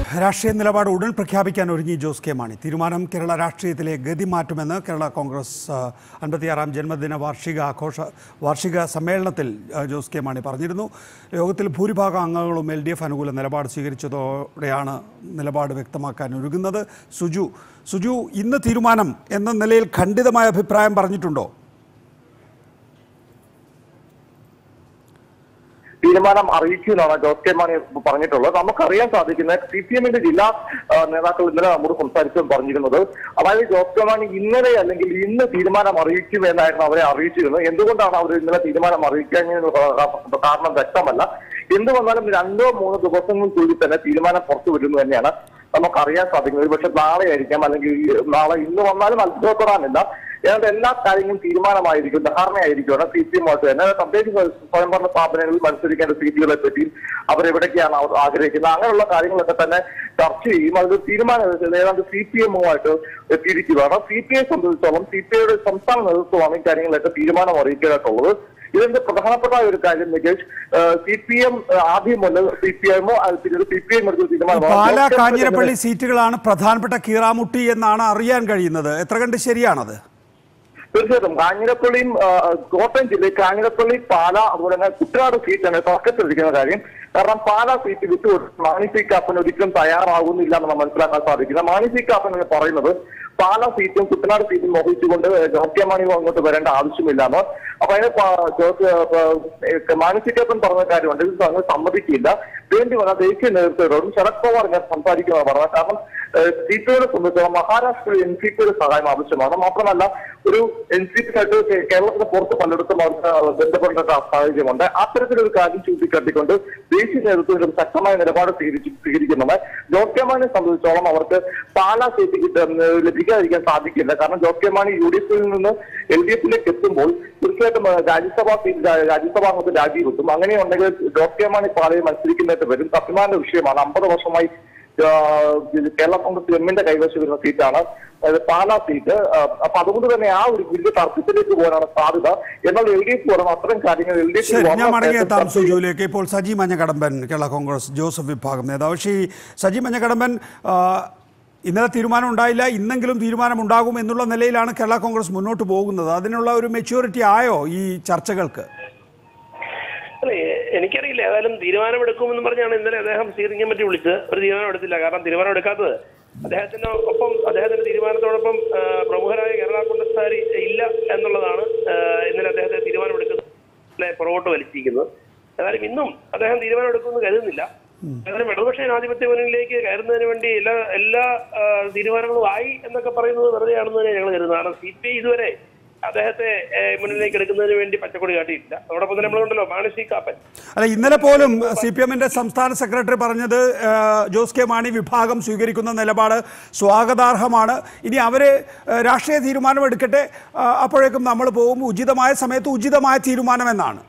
രാഷ്ട്രീയ നിലപാട് ഉടൻ പ്രഖ്യാപിക്കാൻ ഒരുങ്ങി ജോസ് കെ മാണി തീരുമാനം കേരള രാഷ്ട്രീയത്തിലെ ഗതി മാറ്റുമെന്ന് കേരള കോൺഗ്രസ് ആ, അൻപത്തിയാറാം ജന്മദിന വാർഷിക ആഘോഷ വാർഷിക സമ്മേളനത്തിൽ ആ, ജോസ് കെ മാണി പറഞ്ഞിരുന്നു യോഗത്തിൽ ഭൂരിഭാഗം അംഗങ്ങളും എൽ ഡി എഫ് അനുകൂല നിലപാട് സ്വീകരിച്ചതോടെയാണ് നിലപാട് വ്യക്തമാക്കാൻ ഒരുങ്ങുന്നത് സുജു സുജു ഇന്ന് തീരുമാനം എന്ന നിലയിൽ ഖണ്ഡിതമായ അഭിപ്രായം പറഞ്ഞിട്ടുണ്ടോ തീരുമാനം അറിയിക്കുമെന്നാണ് ജോസ് കെ മാണി പറഞ്ഞിട്ടുള്ളത് നമുക്കറിയാൻ സാധിക്കുന്ന സി പി എമ്മിന്റെ ജില്ലാ ആ, നേതാക്കൾ ഇന്നലെ നമ്മോട് സംസാരിച്ചു പറഞ്ഞിരുന്നത് അതായത് ജോസ് കെ മാണി ഇന്നലെ അല്ലെങ്കിൽ ഇന്ന് തീരുമാനം അറിയിക്കും എന്നായിരുന്നു അവരെ അറിയിച്ചിരുന്നത് എന്തുകൊണ്ടാണ് അവർ ഇന്നലെ തീരുമാനം അറിയിക്കാഞ്ഞത് കാരണം വ്യക്തമല്ല എന്ത് വന്നാലും രണ്ടോ മൂന്നോ ദിവസങ്ങൾക്കുള്ളിൽ തന്നെ തീരുമാനം പുറത്തു വരുന്നു തന്നെയാണ് നമുക്കറിയാൻ സാധിക്കുന്നത് ഒരുപക്ഷെ നാളെ ആയിരിക്കാം അല്ലെങ്കിൽ ഈ നാളെ ഇന്ന് വന്നാലും അത്ഭുതപ്പെടാനില്ല ഏതാണ്ട് എല്ലാ കാര്യങ്ങളും തീരുമാനമായിരിക്കും ധാരണയായിരിക്കുമാണ് സി പി എമ്മുമായിട്ട് തന്നെ തദ്ദേശ സ്വയംഭരണ സ്ഥാപനങ്ങളിൽ മത്സരിക്കേണ്ട സീറ്റുകളെ പറ്റിയും അവരെവിടേക്കാണ് അവർ ആഗ്രഹിക്കുന്നത് അങ്ങനെയുള്ള കാര്യങ്ങളൊക്കെ തന്നെ ചർച്ച ചെയ്യും അത് തീരുമാനം ഏതാണ്ട് സി പി എമ്മുമായിട്ട് എത്തിയിരിക്കുകയാണ് സി പി ഐ സംബന്ധിച്ചോളം സി പി ഐയുടെ സംസ്ഥാന നേതൃത്വമാണ് ഈ കാര്യങ്ങളൊക്കെ തീരുമാനം അറിയിക്കാനായിട്ടുള്ളത് ഇതിന്റെ പ്രധാനപ്പെട്ട ഒരു കാര്യം നികേഷ് സി പി എം ആദ്യം മുതൽ സി പി എമ്മോ പിന്നീട് സി പി ഐ എടുത്ത പാല തീരുമാനമാണ് കാഞ്ഞിരപ്പള്ളി സീറ്റുകളാണ് പ്രധാനപ്പെട്ട കീറാമുട്ടി എന്നാണ് അറിയാൻ കഴിയുന്നത് എത്ര കണ്ട് ശരിയാണത് തീർച്ചയായിട്ടും കാഞ്ഞിരപ്പള്ളിയും ആ, കോട്ടയം ജില്ലയിൽ കാഞ്ഞിരപ്പള്ളി പാല അതുപോലെ തന്നെ കുട്ടനാട് സീറ്റാണ് തർക്കത്തിലിരിക്കുന്ന കാര്യം കാരണം പാല സീറ്റ് വിട്ടുകൊടുത്ത് മാണി സി കാപ്പൻ ഒരിക്കലും തയ്യാറാകുന്നില്ല എന്ന് നമ്മൾ മനസ്സിലാക്കാൻ സാധിക്കുന്നത് മാണി സി കാപ്പൻ എന്ന് പറയുന്നത് പാല സീറ്റും കുട്ടനാട് സീറ്റും മോഹിച്ചുകൊണ്ട് ജോസ് മാണി അങ്ങോട്ട് വരേണ്ട ആവശ്യമില്ലാന്ന് അപ്പൊ അതിന് പ- ജോസ് ഏഹ്, മാണി സി കാപ്പൻ പറഞ്ഞ കാര്യമുണ്ട് ഇത് അങ്ങ് സമ്മതിക്കില്ല വേണ്ടി വന്ന ദേശീയ നേതൃത്വത്തോടും ശരത് പവാർ ഞാൻ സംസാരിക്കുന്നത് പറഞ്ഞത് കാരണം സി പി ഐയെ സംബന്ധിച്ചോളം മഹാരാഷ്ട്രയിൽ എൻ സി പിയുടെ സഹായം ആവശ്യമാണ് മാത്രമല്ല ഒരു എൻ സി പി ആയിട്ട് കേ- കേരളത്തിന് പുറത്ത് പലയിടത്തും അവർക്ക് ബന്ധപ്പെട്ട ഒരു സാഹചര്യമുണ്ട് അത്തരത്തിലൊരു കാര്യം ചൂണ്ടിക്കാട്ടിക്കൊണ്ട് ദേശീയ നേതൃത്വം ഒരു ശക്തമായ നിലപാട് സ്വീകരിച്ച് സ്വീകരിക്കുന്നുണ്ട് ജോസ് കെ മാണിയെ സംബന്ധിച്ചോളം അവർക്ക് പാലാ സീറ്റ് കിട്ടാൻ ലഭിക്കാതിരിക്കാൻ സാധിക്കില്ല കാരണം Jose K Mani U D എഫിൽ നിന്ന് എൽ ഡി എഫിലേക്ക് എത്തുമ്പോൾ തീർച്ചയായിട്ടും ആ, രാജ്യസഭാ സീറ്റ് രാ- രാജ്യസഭാ അംഗത്ത് രാജിവെക്കും അങ്ങനെയുണ്ടെങ്കിൽ ജോസ് കെ മാണി പാലയിൽ മത്സരിക്കുന്നതായിട്ട് വരും അഭിമാന വിഷയമാണ് അമ്പത് വർഷമായി ആ, ഇത് കേരള കോൺഗ്രസ് എമ്മിന്റെ കൈവശം വരുന്ന സീറ്റാണ് അതായത് പാലാ സീറ്റ് ആ, അപ്പൊ അതുകൊണ്ട് തന്നെ ആ ഒരു വലിയ തർക്കത്തിലേക്ക് പോകാനാണ് സാധ്യത എന്നാൽ എൽ ഡി എഫ് വരണം അത്തരം കാര്യങ്ങൾ എൽ ഡി ശരി ഞാൻ എഫ് മടങ്ങിയെത്താം സുജുവിലേക്ക് ഇപ്പോൾ സജി മഞ്ഞകടമ്പൻ കേരള കോൺഗ്രസ് ജോസഫ് വിഭാഗം നേതാവ് ശ്രീ സജി മഞ്ഞകടമ്പൻ ആ, ഇന്നലെ തീരുമാനം ഉണ്ടായില്ല ഇന്നെങ്കിലും തീരുമാനം ഉണ്ടാകും എന്നുള്ള നിലയിലാണ് കേരള കോൺഗ്രസ് മുന്നോട്ട് പോകുന്നത് അതിനുള്ള ഒരു മെച്യൂരിറ്റി ആയോ ഈ ചർച്ചകൾക്ക് അല്ല എ- എനിക്കറിയില്ല ഏതായാലും തീരുമാനമെടുക്കുമെന്ന് പറഞ്ഞാണ് ഇന്നലെ അദ്ദേഹം സ്റ്റിയറിംഗ് കമ്മിറ്റി വിളിച്ച് ഒരു തീരുമാനം എടുത്തില്ല കാരണം തീരുമാനം എടുക്കാത്തത് അദ്ദേഹത്തിന് ഒപ്പം അദ്ദേഹത്തിന്റെ തീരുമാനത്തോടൊപ്പം ആ, പ്രമുഖരായ കേരള കോൺഗ്രസ്സുകാർ ഇല്ല എന്നുള്ളതാണ് ആ, ഇന്നലെ അദ്ദേഹത്തെ തീരുമാനമെടുക്കുന്നത് പുറകോട്ട് വലിച്ചിരിക്കുന്നത് ഏതായാലും ഇന്നും അദ്ദേഹം തീരുമാനമെടുക്കുമെന്ന് കരുതുന്നില്ല ഏതായാലും ഇടതുപക്ഷ ജനാധിപത്യ മുന്നണിയിലേക്ക് കയറുന്നതിന് വേണ്ടി എല്ലാ എല്ലാ ആ, തീരുമാനങ്ങളും ആയി എന്നൊക്കെ പറയുന്നത് വെറുതെയാണെന്ന് തന്നെ ഞങ്ങൾ കരുതുന്നത് കാരണം സി പി ഐ ഇതുവരെ അദ്ദേഹത്തെ ഏ, മുന്നിലേക്ക് എടുക്കുന്നതിന് വേണ്ടി പച്ചക്കൊടി കാട്ടിയിട്ടില്ല അതോടൊപ്പം തന്നെ നമ്മളുണ്ടല്ലോ മാനസി കാപ്പൻ അല്ല ഇന്നലെ പോലും സി പി എമ്മിന്റെ സംസ്ഥാന സെക്രട്ടറി പറഞ്ഞത് ആ, ജോസ് കെ മാണി വിഭാഗം സ്വീകരിക്കുന്ന നിലപാട് സ്വാഗതാർഹമാണ് ഇനി അവര് ആ, രാഷ്ട്രീയ തീരുമാനം എടുക്കട്ടെ ആ, അപ്പോഴേക്കും നമ്മൾ പോകും ഉചിതമായ സമയത്ത് ഉചിതമായ തീരുമാനമെന്നാണ്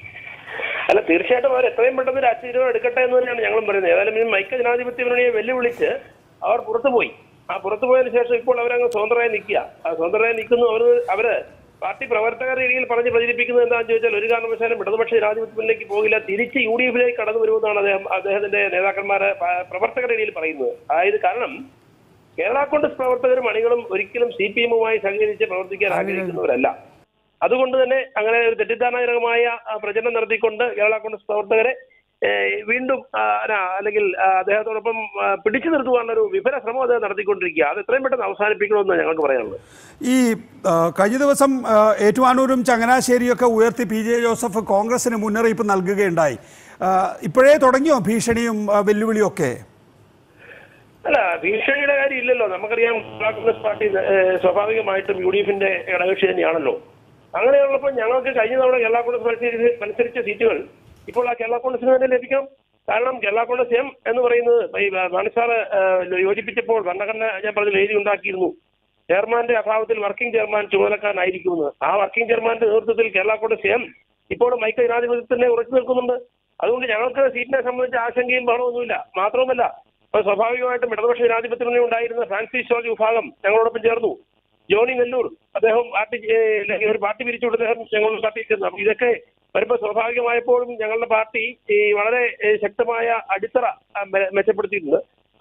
അല്ല തീർച്ചയായിട്ടും അവർ എത്രയും പെട്ടെന്ന് രാഷ്ട്രീയ തീരുമാനം എടുക്കട്ടെ എന്ന് തന്നെയാണ് ഞങ്ങളും പറയുന്നത് ഏതായാലും ഈ മൈക്ക ജനാധിപത്യ മുന്നണിയെ വെല്ലുവിളിച്ച് അവർ പുറത്തുപോയി ആ പുറത്തു പോയതിനു ശേഷം ഇപ്പോൾ അവരങ്ങ് സ്വതന്ത്രമായി നിൽക്കുക ആ സ്വതന്ത്രമായി നിൽക്കുന്നു അവർ അവര് പാർട്ടി പ്രവർത്തക രീതിയിൽ പറഞ്ഞ് പ്രചരിപ്പിക്കുന്നത് എന്താണെന്ന് ചോദിച്ചാൽ ഒരു കാരണവശാലും ഇടതുപക്ഷ ജനാധിപത്യ മുന്നിലേക്ക് പോകില്ല തിരിച്ച് യു ഡി എഫിലേക്ക് കടന്നു വരുമെന്നാണ് അദ്ദേഹം അദ്ദേഹത്തിന്റെ നേതാക്കന്മാരെ പ- പ്രവർത്തക രീതിയിൽ പറയുന്നത് അതായത് കാരണം കേരള കോൺഗ്രസ് പ്രവർത്തകരും അണികളും ഒരിക്കലും സി പി എമ്മുമായി സഹകരിച്ച് പ്രവർത്തിക്കാൻ ആഗ്രഹിക്കുന്നവരല്ല അതുകൊണ്ട് തന്നെ അങ്ങനെ ഒരു തെറ്റിദ്ധാരണജനകമായ ആ, പ്രചരണം നടത്തിക്കൊണ്ട് കേരള കോൺഗ്രസ് പ്രവർത്തകരെ ഏഹ്, വീണ്ടും ആ, അല്ല, അല്ലെങ്കിൽ ആ, അദ്ദേഹത്തോടൊപ്പം ആ, പിടിച്ചു നിർത്തുവാനുള്ള ഒരു വിഫല ശ്രമം അദ്ദേഹം നടത്തിക്കൊണ്ടിരിക്കുക അത് എത്രയും പെട്ടെന്ന് അവസാനിപ്പിക്കണമെന്ന് ഞങ്ങൾക്ക് പറയാനുള്ളത് ഈ ആ, കഴിഞ്ഞ ദിവസം ആ, ഏറ്റുമാനൂരും ചങ്ങനാശ്ശേരിയൊക്കെ ഉയർത്തി പി ജെ ജോസഫ് കോൺഗ്രസിന് മുന്നറിയിപ്പ് നൽകുകയുണ്ടായി ആ, ഇപ്പോഴേ തുടങ്ങിയോ ഭീഷണിയും ആ, വെല്ലുവിളിയും ഒക്കെ അല്ല ഭീഷണിയുടെ കാര്യം ഇല്ലല്ലോ നമുക്കറിയാം കേരള കോൺഗ്രസ് പാർട്ടി ഏഹ്, സ്വാഭാവികമായിട്ടും യു ഡി എഫിന്റെ ഘടകകക്ഷി തന്നെയാണല്ലോ അങ്ങനെയുള്ളപ്പോൾ ഞങ്ങൾക്ക് കഴിഞ്ഞ തവണ കേരള കോൺഗ്രസ് മത്സരിച്ച് മത്സരിച്ച സീറ്റുകൾ ഇപ്പോൾ ആ കേരള കോൺഗ്രസിന് തന്നെ ലഭിക്കണം കാരണം കേരള കോൺഗ്രസ് എം എന്ന് പറയുന്നത് ഈ മാണിസാറ് യോജിപ്പിച്ചപ്പോൾ ഭരണഘടന ഞാൻ പറഞ്ഞ എഴുതി ഉണ്ടാക്കിയിരുന്നു ചെയർമാന്റെ അഭാവത്തിൽ വർക്കിംഗ് ചെയർമാൻ ചുമതലക്കാരനായിരിക്കുമെന്ന് ആ വർക്കിംഗ് ചെയർമാന്റെ നേതൃത്വത്തിൽ കേരള കോൺഗ്രസ് എം ഇപ്പോൾ മൈക്ക ജനാധിപത്യത്തിനെ ഉറച്ചു നിൽക്കുന്നുണ്ട് അതുകൊണ്ട് ഞങ്ങൾക്ക് സീറ്റിനെ സംബന്ധിച്ച് ആശങ്കയും ബഹളമൊന്നുമില്ല മാത്രവുമല്ല അപ്പോൾ സ്വാഭാവികമായിട്ടും ഇടതുപക്ഷ ജനാധിപത്യ മുന്നണി ഉണ്ടായിരുന്ന ഫ്രാൻസിസ് ജോർജ് വിഭാഗം ഞങ്ങളോടൊപ്പം ചേർന്നു ജോണി നെല്ലൂർ അദ്ദേഹം പാർട്ടി ഏഹ്, ഒരു പാർട്ടി പിരിച്ചുകൊണ്ട് അദ്ദേഹം ഞങ്ങളുടെ പാർട്ടിയിൽ ചേർന്നു അപ്പൊ ഇതൊക്കെ വരുമ്പോൾ സ്വാഭാവികമായപ്പോഴും ഞങ്ങളുടെ പാർട്ടി ഈ വളരെ ഏഹ്, ശക്തമായ അടിത്തറ ആ, മെ- മെച്ചപ്പെടുത്തിയിട്ടുണ്ട്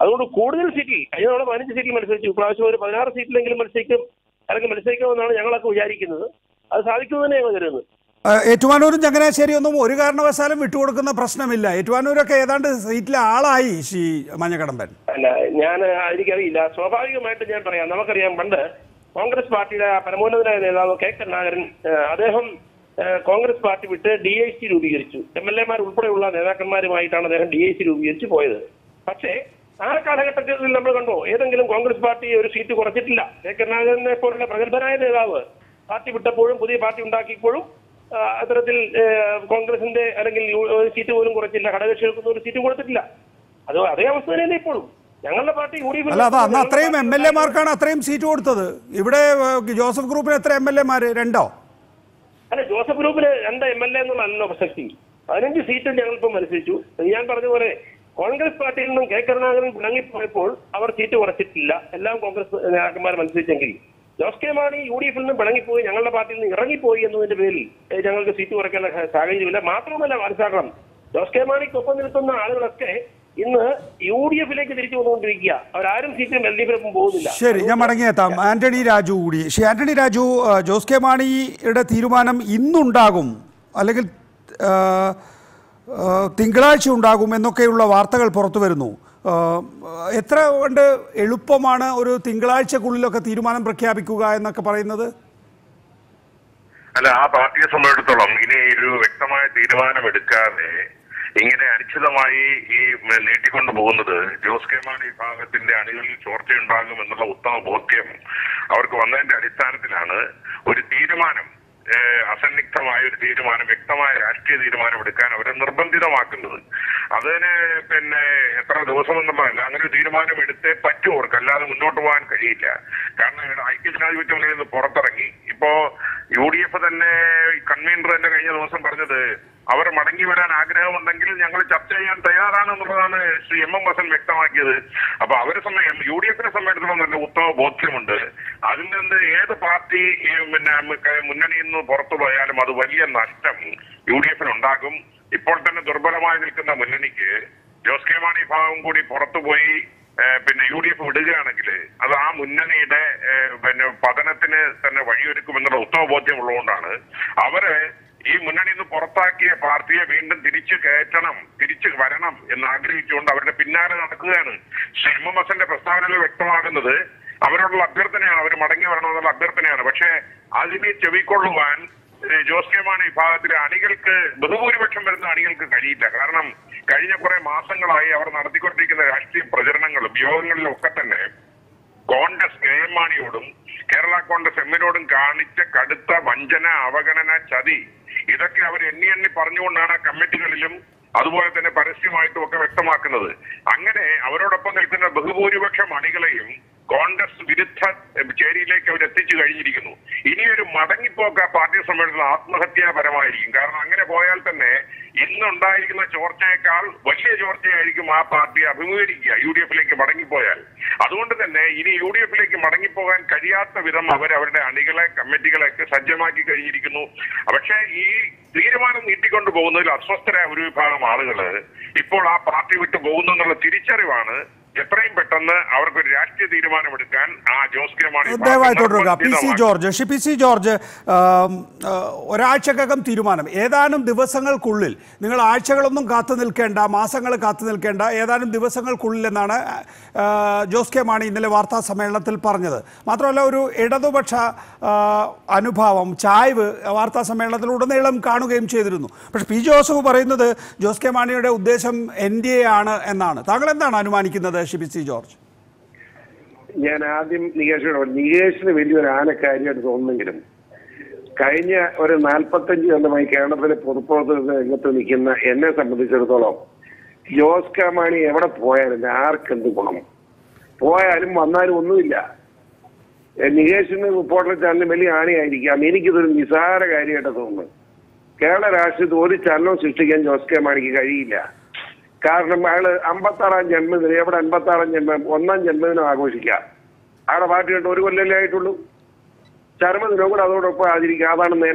അതുകൊണ്ട് കൂടുതൽ സീറ്റിൽ കഴിഞ്ഞ തവണ പതിനഞ്ച് സീറ്റിൽ മത്സരിച്ചു ഇപ്രാവശ്യം ഒരു പതിനാറ് സീറ്റിലെങ്കിലും മത്സരിക്കും അല്ലെങ്കിൽ മത്സരിക്കുമെന്നാണ് ഞങ്ങളൊക്കെ വിചാരിക്കുന്നത് അത് സാധിക്കുമെന്ന് തന്നെയാണ് കരുതുന്നത് ആ, ഏറ്റുമാനൂരും ചങ്ങനാശ്ശേരി ഒന്നും ഒരു കാരണവശാലും വിട്ടുകൊടുക്കുന്ന പ്രശ്നമില്ല ഏറ്റുമാനൂരൊക്കെ ഏതാണ്ട് സീറ്റിലെ ആളായി ശ്രീ മഞ്ഞക്കടമ്പൻ അല്ല ഞാൻ എനിക്കറിയില്ല സ്വാഭാവികമായിട്ട് ഞാൻ പറയാം നമുക്കറിയാം പണ്ട് കോൺഗ്രസ് പാർട്ടിയുടെ ആ പരമോന്നതനായ നേതാവ് കെ കരുണാകരൻ ഏഹ്, അദ്ദേഹം ഏഹ്, കോൺഗ്രസ് പാർട്ടി വിട്ട് ഡി ഐ സി രൂപീകരിച്ചു എം എൽ എമാർ ഉൾപ്പെടെയുള്ള നേതാക്കന്മാരുമായിട്ടാണ് അദ്ദേഹം ഡി ഐ സി രൂപീകരിച്ച് പോയത് പക്ഷേ ആ കാലഘട്ടത്തിൽ നമ്മൾ കണ്ടോ ഏതെങ്കിലും കോൺഗ്രസ് പാർട്ടി ഒരു സീറ്റ് കുറച്ചിട്ടില്ല കെ കരുണാകരനെ പോലുള്ള പ്രഗത്ഭനായ നേതാവ് പാർട്ടി വിട്ടപ്പോഴും പുതിയ പാർട്ടി ഉണ്ടാക്കിയപ്പോഴും ആ, അത്തരത്തിൽ ഏഹ്, കോൺഗ്രസിന്റെ അല്ലെങ്കിൽ യു- ഒരു സീറ്റ് പോലും കുറച്ചില്ല ഘടകകക്ഷികൾക്കൊന്നും ഒരു സീറ്റ് കൊടുത്തിട്ടില്ല അത് അതേ അവസ്ഥ തന്നെയല്ലേ ഇപ്പോഴും ഞങ്ങളുടെ പാർട്ടി യു ഡി എഫിൽ അല്ല അത് അന്ന് അത്രയും എം എൽ എമാർക്കാണ് അത്രയും സീറ്റ് കൊടുത്തത് ഇവിടെ ഏ, ജോസഫ് ഗ്രൂപ്പിന് എത്ര എം എൽ എമാര് രണ്ടോ അല്ല ജോസഫ് ഗ്രൂപ്പിന് രണ്ട് എം എൽ എ എന്നുള്ളതല്ലോ പ്രസക്തി പതിനഞ്ച് സീറ്റിൽ ഞങ്ങളിപ്പോൾ മത്സരിച്ചു ഞാൻ പറഞ്ഞ പോലെ കോൺഗ്രസ് പാർട്ടിയിൽ നിന്നും കെ കരുണാകരൻ പിണങ്ങിപ്പോയപ്പോൾ അവർ സീറ്റ് കുറച്ചിട്ടില്ല എല്ലാം കോൺഗ്രസ് നേതാക്കന്മാർ മത്സരിച്ചെങ്കിൽ Jose K Mani U D എഫിൽ നിന്നും പിണങ്ങിപ്പോയി ഞങ്ങളുടെ പാർട്ടിയിൽ നിന്ന് ഇറങ്ങിപ്പോയി എന്നതിന്റെ പേരിൽ ഏ, ഞങ്ങൾക്ക് സീറ്റ് കുറയ്ക്കേണ്ട സാഹചര്യമില്ല മാത്രമല്ല മനസ്സിലാക്കണം ജോസ് കെ മാണിക്കൊപ്പം നിൽക്കുന്ന ആളുകളൊക്കെ ഇന്ന് യു ഡി എഫിലേക്ക് തിരിച്ചു വന്നുകൊണ്ടിരിക്കുക അവരാരും സീറ്റും എൽ ഡി എഫിനൊപ്പം പോകുന്നില്ല ശരി ഞാൻ മടങ്ങിയെത്താം ആന്റണി രാജു കൂടി ശ്രീ ആന്റണി രാജു ആ, ജോസ് കെ മാണിയുടെ തീരുമാനം ഇന്നുണ്ടാകും അല്ലെങ്കിൽ ആ, ആ, തിങ്കളാഴ്ച ഉണ്ടാകും എന്നൊക്കെയുള്ള വാർത്തകൾ പുറത്തു വരുന്നു ആ, എത്ര കൊണ്ട് എളുപ്പമാണ് ഒരു തിങ്കളാഴ്ചക്കുള്ളിലൊക്കെ തീരുമാനം പ്രഖ്യാപിക്കുക എന്നൊക്കെ പറയുന്നത് അല്ല ആ പാർട്ടിയെ സംബന്ധിച്ചിടത്തോളം ഇനി ഒരു വ്യക്തമായ തീരുമാനം എടുക്കാതെ ഇങ്ങനെ അനിശ്ചിതമായി ഈ മ- നീട്ടിക്കൊണ്ടു പോകുന്നത് ജോസ് കെ മാണി വിഭാഗത്തിന്റെ അണികളിൽ ചോർച്ചയുണ്ടാകും എന്നുള്ള ഉത്തമ ബോധ്യം അവർക്ക് വന്നതിന്റെ അടിസ്ഥാനത്തിലാണ് ഒരു തീരുമാനം ഏഹ്, അസന്നിഗ്ധമായ ഒരു തീരുമാനം വ്യക്തമായ രാഷ്ട്രീയ തീരുമാനം എടുക്കാൻ അവരെ നിർബന്ധിതമാക്കുന്നത് അതിന് പിന്നെ എത്ര ദിവസം എന്നുള്ളതല്ല അങ്ങനെ ഒരു തീരുമാനം എടുത്തേ പറ്റൂ അവർക്ക് അല്ലാതെ മുന്നോട്ട് പോകാൻ കഴിയില്ല കാരണം ഇവിടെ ഐക്യജനാധിപത്യ മുന്നണിയിൽ നിന്ന് പുറത്തിറങ്ങി ഇപ്പോ യു ഡി എഫ് തന്നെ കൺവീനർ തന്നെ കഴിഞ്ഞ ദിവസം പറഞ്ഞത് അവർ മടങ്ങി വരാൻ ആഗ്രഹമുണ്ടെങ്കിൽ ഞങ്ങൾ ചർച്ച ചെയ്യാൻ തയ്യാറാണെന്നുള്ളതാണ് ശ്രീ എം എം ഹസൻ വ്യക്തമാക്കിയത് അപ്പൊ അവരെ സമയം യു ഡി എഫിനെ സംബന്ധിച്ചിടത്തോളം നല്ല ഉത്തമ ബോധ്യമുണ്ട് അതിൽ നിന്ന് ഏത് പാർട്ടി ഈ പിന്നെ ക- മുന്നണിയിൽ നിന്ന് പുറത്തു പോയാലും അത് വലിയ നഷ്ടം യു ഡി എഫിന് ഉണ്ടാകും ഇപ്പോൾ തന്നെ ദുർബലമായി നിൽക്കുന്ന മുന്നണിക്ക് ജോസ് കെ മാണി ഭാഗം കൂടി പുറത്തുപോയി ഏഹ് പിന്നെ യു ഡി എഫ് വിടുകയാണെങ്കിൽ അത് ആ മുന്നണിയുടെ ഏഹ് പിന്നെ പതനത്തിന് തന്നെ വഴിയൊരുക്കുമെന്നുള്ള ഉത്തമ ബോധ്യമുള്ളതുകൊണ്ടാണ് അവര് ഈ മുന്നണിയിൽ നിന്ന് പുറത്താക്കിയ പാർട്ടിയെ വീണ്ടും തിരിച്ചു കയറ്റണം തിരിച്ചു വരണം എന്ന് ആഗ്രഹിച്ചുകൊണ്ട് അവരുടെ പിന്നാലെ നടക്കുകയാണ് ശ്രീ എം എം എസിന്റെ പ്രസ്താവനയിൽ വ്യക്തമാകുന്നത് അവരോടുള്ള അഭ്യർത്ഥനയാണ് അവർ മടങ്ങി വരണമെന്നുള്ള അഭ്യർത്ഥനയാണ് പക്ഷേ അതിനെ ചെവിക്കൊള്ളുവാൻ ഏഹ് ജോസ് കെ മാണി വിഭാഗത്തിലെ അണികൾക്ക് ബഹുഭൂരിപക്ഷം വരുന്ന അണികൾക്ക് കഴിയില്ല കാരണം കഴിഞ്ഞ കുറെ മാസങ്ങളായി അവർ നടത്തിക്കൊണ്ടിരിക്കുന്ന രാഷ്ട്രീയ പ്രചരണങ്ങളും യോഗങ്ങളിലും ഒക്കെ തന്നെ കോൺഗ്രസ് കെ എം മാണിയോടും കേരള കോൺഗ്രസ് എമ്മിനോടും കാണിച്ച കടുത്ത വഞ്ചന അവഗണന ചതി ഇതൊക്കെ അവർ എണ്ണി എണ്ണി പറഞ്ഞുകൊണ്ടാണ് ആ കമ്മിറ്റികളിലും അതുപോലെ തന്നെ പരസ്യമായിട്ടും ഒക്കെ വ്യക്തമാക്കുന്നത് അങ്ങനെ അവരോടൊപ്പം നിൽക്കുന്ന ബഹുഭൂരിപക്ഷം അണികളെയും കോൺഗ്രസ് വിരുദ്ധ എഹ്, ചേരിയിലേക്ക് അവർ എത്തിച്ചു കഴിഞ്ഞിരിക്കുന്നു ഇനിയൊരു മടങ്ങിപ്പോക്ക് ആ പാർട്ടിയെ സംബന്ധിച്ച് ആത്മഹത്യാപരമായിരിക്കും കാരണം അങ്ങനെ പോയാൽ തന്നെ ഇന്നുണ്ടായിരിക്കുന്ന ചോർച്ചയേക്കാൾ വലിയ ചോർച്ചയായിരിക്കും ആ പാർട്ടി അഭിമുഖീകരിക്കുക യു ഡി എഫിലേക്ക് മടങ്ങിപ്പോയാൽ അതുകൊണ്ട് തന്നെ ഇനി യു ഡി എഫിലേക്ക് മടങ്ങിപ്പോകാൻ കഴിയാത്ത വിധം അവർ അവരുടെ അണികളെ കമ്മിറ്റികളെയൊക്കെ സജ്ജമാക്കി കഴിഞ്ഞിരിക്കുന്നു പക്ഷേ ഈ തീരുമാനം നീട്ടിക്കൊണ്ടു പോകുന്നതിൽ അസ്വസ്ഥരായ ഒരു വിഭാഗം ആളുകള് ഇപ്പോൾ ആ പാർട്ടി വിട്ടു പോകുന്നു എന്നുള്ള തിരിച്ചറിവാണ് എത്രയും പെട്ടെന്ന് അവർക്കൊരു രാഷ്ട്രീയ തീരുമാനമെടുക്കാൻ ആ ജോസ് കെ മാണി വിഭാഗം ദയവായി തുടരുക പി സി നിർബന്ധിതമാക്കി. ജോർജ് ശ്രീ പി സി ജോർജ് ആം, ആ, ഒരാഴ്ചക്കകം തീരുമാനം ഏതാനും ദിവസങ്ങൾക്കുള്ളിൽ നിങ്ങൾ ആഴ്ചകളൊന്നും കാത്തു നിൽക്കേണ്ട മാസങ്ങൾ കാത്തു നിൽക്കേണ്ട ഏതാനും ദിവസങ്ങൾക്കുള്ളിൽ എന്നാണ് ആ, ജോസ് കെ മാണി ഇന്നലെ വാർത്താ സമ്മേളനത്തിൽ പറഞ്ഞത് മാത്രമല്ല ഒരു ഇടതുപക്ഷ ആ, അനുഭാവം ചായ്വ് വാർത്താ സമ്മേളനത്തിൽ ഉടനീളം കാണുകയും ചെയ്തിരുന്നു പക്ഷേ പി ജോസഫ് പറയുന്നത് ജോസ് കെ മാണിയുടെ ഉദ്ദേശം എൻ ഡി എ ആണ് എന്നാണ് താങ്കൾ എന്താണ് അനുമാനിക്കുന്നത് ശ്രീ പി സി ജോർജ് ഞാൻ ആദ്യം നികേഷിനോട് പറഞ്ഞു. നികേഷിന് വലിയൊരു ആനക്കാരിയായിട്ട് തോന്നുന്നെങ്കിലും കഴിഞ്ഞ ഒരു നാൽപ്പത്തഞ്ച് കൊല്ലമായി കേരളത്തിലെ പൊതുപ്രവർത്തന രംഗത്ത് നിൽക്കുന്ന എന്നെ സംബന്ധിച്ചിടത്തോളം ജോസ് കെ മാണി എവിടെ പോയാലും ആർക്കെന്ത് ഗുണം പോയാലും വന്നാലും ഒന്നുമില്ല ഏ, നികേഷിന് റിപ്പോർട്ടർ ചാനലിന് വലിയ ആണിയായിരിക്കാം എനിക്കിതൊരു നിസാര കാര്യമായിട്ട് തോന്നുന്നു കേരള രാഷ്ട്രീയത്തിൽ ഒരു ചലനവും സൃഷ്ടിക്കാൻ ജോസ് കെ മാണിക്ക് കഴിയില്ല കാരണം അയാള് അമ്പത്താറാം ജന്മദിനം എവിടെ അമ്പത്താറാം ജന്മം ഒന്നാം ജന്മദിനം ആഘോഷിക്കാം അയാളുടെ പാർട്ടിയായിട്ട് ഒരു കൊല്ലല്ലേ ആയിട്ടുള്ളൂ ചരമദിനവും കൂടെ അതോടൊപ്പം ആചരിക്കുക അതാണ് നില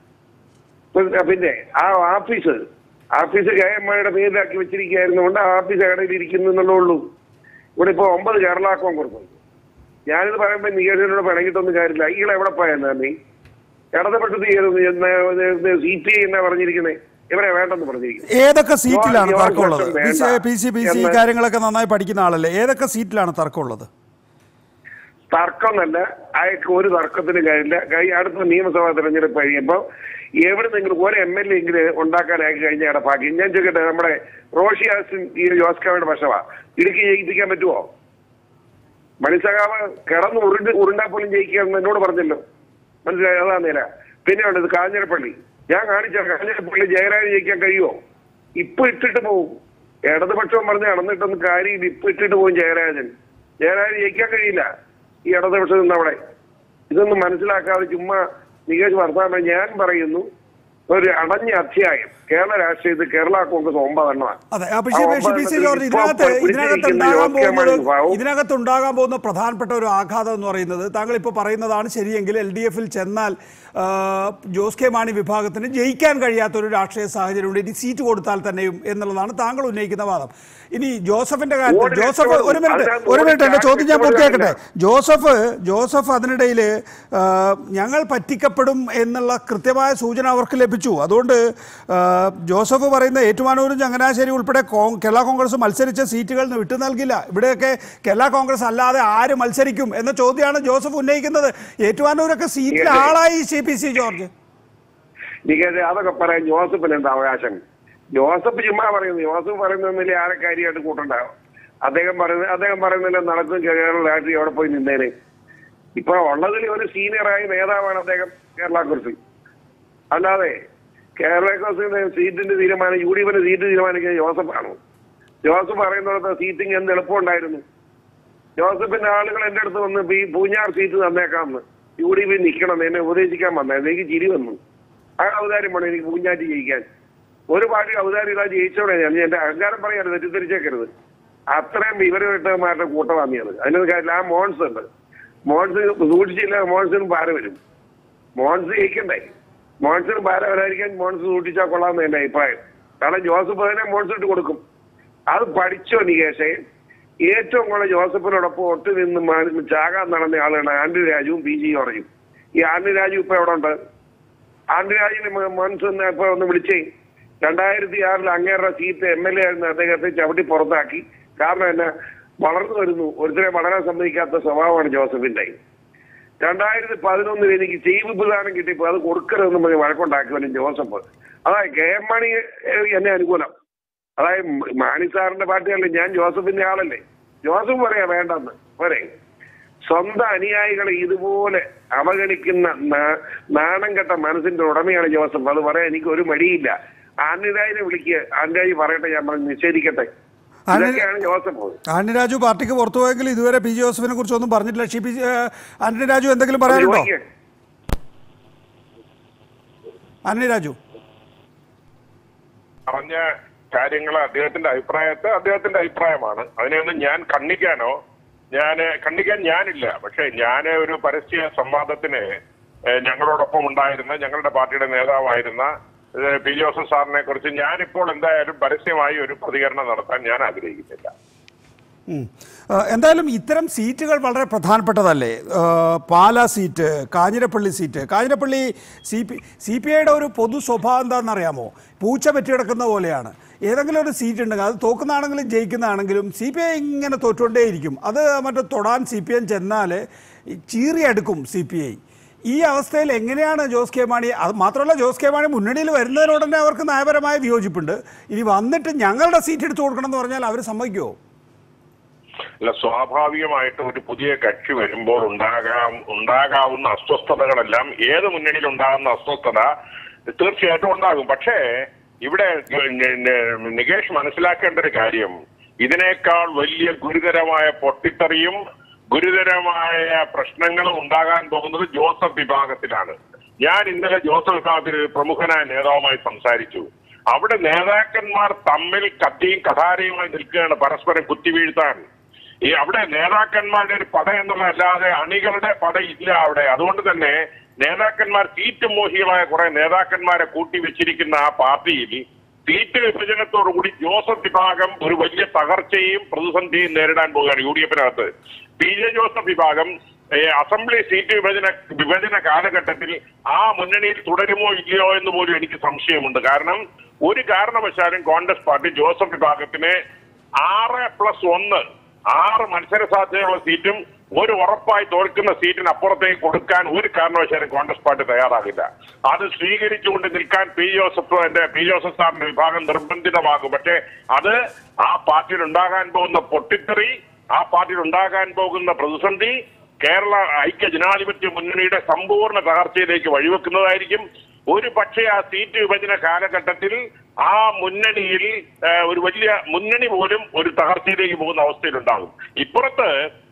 പിന്നെ ആ ഓഫീസ് ഓഫീസ് കെ എം മാണിയുടെ പേരിലാക്കി വെച്ചിരിക്കുകയായിരുന്നുകൊണ്ട് ആ ഓഫീസ് കടയിൽ ഇരിക്കുന്നു എന്നുള്ളേ ഉള്ളൂ ഇവിടെ ഇപ്പൊ ഒമ്പത് കേരള കോൺഗ്രസ് ഉണ്ട് ഞാനിത് പറയുമ്പോ നികേഷനോട് പിണങ്ങിയിട്ടൊന്നും കാര്യമില്ല ഈകൾ എവിടെ പോയെന്നാ നീ ഇടതുപക്ഷത്ത് സി പി ഐ എന്നാ പറഞ്ഞിരിക്കുന്നത് ഇവരെ വേണ്ടെന്ന് പറഞ്ഞിരിക്കുന്നത് ഏതൊക്കെ സീറ്റിലാണ് യുവ- തർക്കമുള്ളത് യുവപക്ഷം വേണ്ട പി സി പി സി എന്ന് കാര്യങ്ങളൊക്കെ നന്നായി പഠിക്കുന്ന ആളല്ലേ ഏതൊക്കെ സീറ്റിലാണ് തർക്കമുള്ളത് തർക്കമൊന്നല്ല അയാൾക്ക് ഒരു തർക്കത്തിന് കാര്യമില്ല കഴിഞ്ഞ അടുത്ത നിയമസഭാ തെരഞ്ഞെടുപ്പ് കഴിയുമ്പോൾ എവിടെ നിന്നെങ്കിലും ഒരു എം എൽ എ എങ്കിലും ഉണ്ടാക്കാൻ അയാൾക്ക് കഴിഞ്ഞ അവിടെ ബാക്കി ഞാൻ ചോദിക്കട്ടെ നമ്മുടെ റോഷി ഹാസിൻ ഈ ജോസ്കാവയുടെ വശമാ ഇടുക്കി ജയിപ്പിക്കാൻ പറ്റുമോ മണിസഖാവ് കിടന്ന് ഉരുണ്ട് ഉരുണ്ടാ പോലും ജയിക്കുക എന്ന് എന്നോട് പറഞ്ഞല്ലോ മനസ്സിലായി അതാ നേര പിന്നെ ഉണ്ട് ഇത് കാഞ്ഞിരപ്പള്ളി ഞാൻ കാണിച്ച കാഞ്ഞിരപ്പള്ളി ജയരാജ് ജയിക്കാൻ കഴിയുമോ ഇപ്പൊ ഇട്ടിട്ട് പോവും ഇടതുപക്ഷം പറഞ്ഞ് നടന്നിട്ടൊന്നും കാര്യമില്ല ഇപ്പൊ ഇട്ടിട്ട് പോകും ജയരാജൻ ജയരാജൻ ജയിക്കാൻ കഴിയില്ല ഈ ഇടതുപക്ഷം നിന്നവിടെ ഇതൊന്നും മനസ്സിലാക്കാതെ ചുമ്മാ നികേഷ് വർത്തമാനം ഞാൻ പറയുന്നു ഒരു അടഞ്ഞ അധ്യായം കേരള രാഷ്ട്രീയത്തിൽ കേരള കോൺഗ്രസ് ഒമ്പതെണ്ണമാണ് അതെ അപ്പൊ Shri P- Shri P C George ഇതിനകത്ത് ഇതിനകത്ത് ഉണ്ടാകാൻ പോകുന്നത് ഇതിനകത്ത് ഉണ്ടാകാൻ പോകുന്ന പ്രധാനപ്പെട്ട ഒരു ആഘാതം എന്ന് പറയുന്നത് താങ്കൾ ഇപ്പോൾ പറയുന്നതാണ് ശരിയെങ്കിൽ എൽ ഡി എഫിൽ ചെന്നാൽ ആ, ജോസ് കെ മാണി വിഭാഗത്തിന് ജയിക്കാൻ കഴിയാത്ത ഒരു രാഷ്ട്രീയ സാഹചര്യമുണ്ട് ഇനി സീറ്റ് കൊടുത്താൽ തന്നെയും എന്നുള്ളതാണ് താങ്കൾ ഉന്നയിക്കുന്ന വാദം ഇനി ജോസഫിന്റെ കാര്യത്തിൽ ഓടി ജോസഫ് രക്ഷപ്പെടും. ഒരു മിനിറ്റ് അതിനകത്ത് ഒരു ഓടി മിനിറ്റ് എന്റെ ചോദ്യം ഞാൻ പൂർത്തിയാക്കട്ടെ രക്ഷപ്പെടാനില്ല. ജോസഫ് ജോസഫ് അതിനിടയിൽ ഞങ്ങൾ പറ്റിക്കപ്പെടും എന്നുള്ള കൃത്യമായ സൂചന അവർക്ക് ലഭിച്ചു അതുകൊണ്ട് ആ, ജോസഫ് പറയുന്ന ഏറ്റുമാനൂരും ചങ്ങനാശ്ശേരി ഉൾപ്പെടെ കോ- കേരള കോൺഗ്രസ് മത്സരിച്ച സീറ്റുകൾ വിട്ടു നൽകില്ല ഇവിടെയൊക്കെ കേരള കോൺഗ്രസ് അല്ലാതെ ആര് മത്സരിക്കും എന്ന ചോദ്യമാണ് ജോസഫ് ഉന്നയിക്കുന്നത് ഏറ്റുമാനൂരൊക്കെ സീറ്റിൽ ആളായി C P C George Nikesh അതൊക്കെ പറയാൻ ജോസഫിന് എന്താ അവകാശം ജോസഫ് ചുമ്മാ പറയുന്നു ജോസഫ് പറയുന്നതിൽ ആരെ കാര്യമായിട്ട് കൂട്ടുണ്ടാവും അദ്ദേഹം പറയുന്നത് അദ്ദേഹം പറയുന്നില്ല നടക്കും കേരള രാഷ്ട്രീയം അവിടെ പോയി നിന്നേനെ ഇപ്പൊ ഉള്ളതിൽ ഒരു സീനിയറായ നേതാവാണ് അദ്ദേഹം കേരള കോൺഗ്രസിൽ അല്ലാതെ കേരള കോൺഗ്രസിന്റെ സീറ്റിന്റെ തീരുമാനം യു ഡി എഫിന്റെ സീറ്റ് തീരുമാനിക്കുന്നത് ജോസഫാണ് ജോസഫ് പറയുന്നിടത്ത് സീറ്റിംഗ് എന്ത് എളുപ്പമുണ്ടായിരുന്നു ജോസഫിന്റെ ആളുകൾ എന്റെ അടുത്ത് വന്ന് ഈ പൂഞ്ഞാർ സീറ്റ് തന്നേക്കാമെന്ന് യു ഡി എഫിൽ നിൽക്കണം എന്നെ ഉപദേശിക്കാൻ വന്നായിരുന്നു എനിക്ക് ചിരി വന്നു ആ ഔദാര്യം വേണം എനിക്ക് പൂഞ്ഞാറ്റ് ജയിക്കാൻ ഒരു പാർട്ടി ഔദാര്യം ഇതാ ജയിച്ചോടെ ഞാൻ എന്റെ അഹങ്കാരം പറയാറ് തെറ്റിദ്ധരിച്ചേക്കരുത് അത്രയും വിവരവിട്ടമാരുടെ കൂട്ടമാണ് നീ അത് അതിനൊരു കാര്യമില്ല ആ മോൺസ് ഉണ്ട് മോൺസ് സൂക്ഷിച്ചില്ല മോൺസിനും പാര വരും മോൺസ് ജയിക്കണ്ടേ മോൺസിന് പാര വരാതിരിക്കാൻ മോൺസ് സൂക്ഷിച്ചാൽ കൊള്ളാമെന്ന് എന്റെ അഭിപ്രായം കാരണം ജോസഫ് തന്നെ മോൺസ് ഇട്ട് കൊടുക്കും അത് പഠിച്ചോ നികേഷേ ഏറ്റവും കൂടുതൽ ജോസഫിനോടൊപ്പം ഒട്ടു നിന്ന് മാറി ചാകാൻ നടന്ന ആളാണ് ആന്റണി രാജുവും പി ജി ജോർജും ഈ ആന്റണി രാജു ഇപ്പൊ എവിടെ ഉണ്ട് ആന്റണി രാജുവിന് മോൻസ് ഒന്ന് ഇപ്പൊ ഒന്ന് വിളിച്ചേ രണ്ടായിരത്തി ആറിൽ അങ്ങേരുടെ സീറ്റ് എം എൽ എ ആയിരുന്ന അദ്ദേഹത്തെ ചവിട്ടി പുറത്താക്കി കാരണം എന്നാ വളർന്നു വരുന്നു ഒരുത്തരെ വളരാൻ സമ്മതിക്കാത്ത സ്വഭാവമാണ് ജോസഫിന്റെ രണ്ടായിരത്തി പതിനൊന്നിൽ എനിക്ക് ചീഫ് പ്രധാനം കിട്ടിയപ്പോൾ അത് കൊടുക്കരുതെന്ന് പറഞ്ഞ് വഴക്കുണ്ടാക്കിയവനും ജോസഫ് അതായത് കെ എം മണി ഏഹ്, എന്നെ അനുകൂലം അതായത് മ- മാണി സാറിന്റെ പാർട്ടിയല്ലേ ഞാൻ ജോസഫിന്റെ ആളല്ലേ ജോസഫ് പറയാ വേണ്ടെന്ന് പോരെ സ്വന്തം അനുയായികളെ ഇതുപോലെ അവഗണിക്കുന്ന നാ- നാണം കെട്ട മനസ്സിന്റെ ഉടമയാണ് ജോസഫ് അത് പറയാൻ എനിക്ക് ഒരു മടിയില്ല ആന്റിരാജിനെ വിളിക്കുക ആന്റിരാജ് പറയട്ടെ ഞാൻ പറഞ്ഞ് നിഷേധിക്കട്ടെ ആന്റണി- ഇതൊക്കെയാണ് ജോസഫ് ആന്റണി രാജു പാർട്ടിക്ക് പുറത്തു പോയെങ്കിൽ ഇതുവരെ പി ജോസഫിനെ കുറിച്ച് ഒന്നും പറഞ്ഞിട്ടില്ല ഷി പി ആന്റണി രാജു എന്തെങ്കിലും പറയാനുണ്ടോ ചോദിക്ക്. ആന്റണി രാജു പറഞ്ഞ കാര്യങ്ങൾ അദ്ദേഹത്തിന്റെ അഭിപ്രായത്തെ അദ്ദേഹത്തിന്റെ അഭിപ്രായമാണ് അതിനെയൊന്നും ഞാൻ കണ്ണിക്കാനോ ഞാൻ കണ്ണിക്കാൻ ഞാനില്ല പക്ഷെ ഞാൻ ഒരു പരസ്യ സംവാദത്തിന് ഏഹ്, ഞങ്ങളോടൊപ്പം ഉണ്ടായിരുന്ന ഞങ്ങളുടെ പാർട്ടിയുടെ നേതാവായിരുന്ന ഏഹ്, പി ജോസഫ് സാറിനെ കുറിച്ച് ഞാനിപ്പോൾ എന്തായാലും പരസ്യമായി ഒരു പ്രതികരണം നടത്താൻ ഞാൻ ആഗ്രഹിക്കുന്നില്ല ഉം. ആ, എന്തായാലും ഇത്തരം സീറ്റുകൾ വളരെ പ്രധാനപ്പെട്ടതല്ലേ ആ, Pala seat Kanjirappally seat Kanjirappally C P C P ഐയുടെ ഒരു പൊതു സ്വഭാവം എന്താണെന്നറിയാമോ പൂച്ച പറ്റിക്കിടക്കുന്ന പോലെയാണ് ഏതെങ്കിലും ഒരു സീറ്റ് ഉണ്ടെങ്കിൽ അത് തോക്കുന്നതാണെങ്കിലും ജയിക്കുന്നതാണെങ്കിലും സി പി ഐ ഇങ്ങനെ തോറ്റുകൊണ്ടേയിരിക്കും അത് മറ്റേ തൊടാൻ സി പി എം ചെന്നാൽ ചീറിയെടുക്കും സി പി ഐ ഈ അവസ്ഥയിൽ എങ്ങനെയാണ് ജോസ് കെ മാണി അത് മാത്രമല്ല ജോസ് കെ മാണി മുന്നണിയിൽ വരുന്നതിനോട് തന്നെ അവർക്ക് നയപരമായ വിയോജിപ്പുണ്ട് ഇനി വന്നിട്ട് ഞങ്ങളുടെ സീറ്റ് എടുത്തു കൊടുക്കണം എന്ന് പറഞ്ഞാൽ അവർ സമ്മതിക്കുമോ അല്ല സ്വാഭാവികമായിട്ട് ഒരു പുതിയ കക്ഷി വരുമ്പോൾ ഉണ്ടാകാം ഉണ്ടാകാവുന്ന അസ്വസ്ഥതകളെല്ലാം ഏത് മുന്നണിയിൽ ഉണ്ടാകുന്ന അസ്വസ്ഥത തീർച്ചയായിട്ടും ഉണ്ടാകും പക്ഷേ ഇവിടെ നി- നി- നികേഷ് മനസ്സിലാക്കേണ്ട ഒരു കാര്യം ഇതിനേക്കാൾ വലിയ ഗുരുതരമായ പൊട്ടിത്തെറിയും ഗുരുതരമായ പ്രശ്നങ്ങളും ഉണ്ടാകാൻ പോകുന്നത് ജോസഫ് വിഭാഗത്തിലാണ് ഞാൻ ഇന്നലെ ജോസഫ് വിഭാഗത്തിൽ ഒരു പ്രമുഖനായ നേതാവുമായി സംസാരിച്ചു അവിടെ നേതാക്കന്മാർ തമ്മിൽ കത്തിയും കഥാരയുമായി നിൽക്കുകയാണ് പരസ്പരം കുത്തിവീഴ്ത്താൻ ഈ അവിടെ നേതാക്കന്മാരുടെ ഒരു പട എന്നുള്ളതല്ലാതെ അണികളുടെ പട ഇല്ല അവിടെ അതുകൊണ്ട് തന്നെ നേതാക്കന്മാർ സീറ്റ് മോഹികളായ കുറെ നേതാക്കന്മാരെ കൂട്ടി വെച്ചിരിക്കുന്ന ആ പാർട്ടിയിൽ സീറ്റ് വിഭജനത്തോടുകൂടി ജോസഫ് വിഭാഗം ഒരു വലിയ തകർച്ചയും പ്രതിസന്ധിയും നേരിടാൻ പോവുകയാണ് യു ഡി എഫിനകത്ത് പി ജെ ജോസഫ് വിഭാഗം ഏ, അസംബ്ലി സീറ്റ് വിഭജന വിഭജന കാലഘട്ടത്തിൽ ആ മുന്നണിയിൽ തുടരുമോ ഇല്ലയോ എന്ന് പോലും എനിക്ക് സംശയമുണ്ട് കാരണം ഒരു കാരണവശാലും കോൺഗ്രസ് പാർട്ടി ജോസഫ് വിഭാഗത്തിന് ആറ് പ്ലസ് ഒന്ന് ആറ് മത്സര സാധ്യതയുള്ള സീറ്റും ഒരു ഉറപ്പായി തോൽക്കുന്ന സീറ്റിന് അപ്പുറത്തേക്ക് കൊടുക്കാൻ ഒരു കാരണവശാലും കോൺഗ്രസ് പാർട്ടി തയ്യാറാകില്ല അത് സ്വീകരിച്ചുകൊണ്ട് നിൽക്കാൻ പി ജോസഫ് എന്റെ പി ജോസഫ് സാറിന്റെ വിഭാഗം നിർബന്ധിതമാകും പക്ഷേ അത് ആ പാർട്ടിയിൽ ഉണ്ടാകാൻ പോകുന്ന പൊട്ടിത്തെറി ആ പാർട്ടിയിൽ ഉണ്ടാകാൻ പോകുന്ന പ്രതിസന്ധി കേരള ഐക്യ ജനാധിപത്യ മുന്നണിയുടെ സമ്പൂർണ്ണ തകർച്ചയിലേക്ക് വഴിവെക്കുന്നതായിരിക്കും ഒരു പക്ഷേ ആ സീറ്റ് വിഭജന കാലഘട്ടത്തിൽ ആ മുന്നണിയിൽ ആ, ഒരു വലിയ മുന്നണി പോലും ഒരു തകർച്ചയിലേക്ക് പോകുന്ന അവസ്ഥയിലുണ്ടാകും ഇപ്പുറത്ത്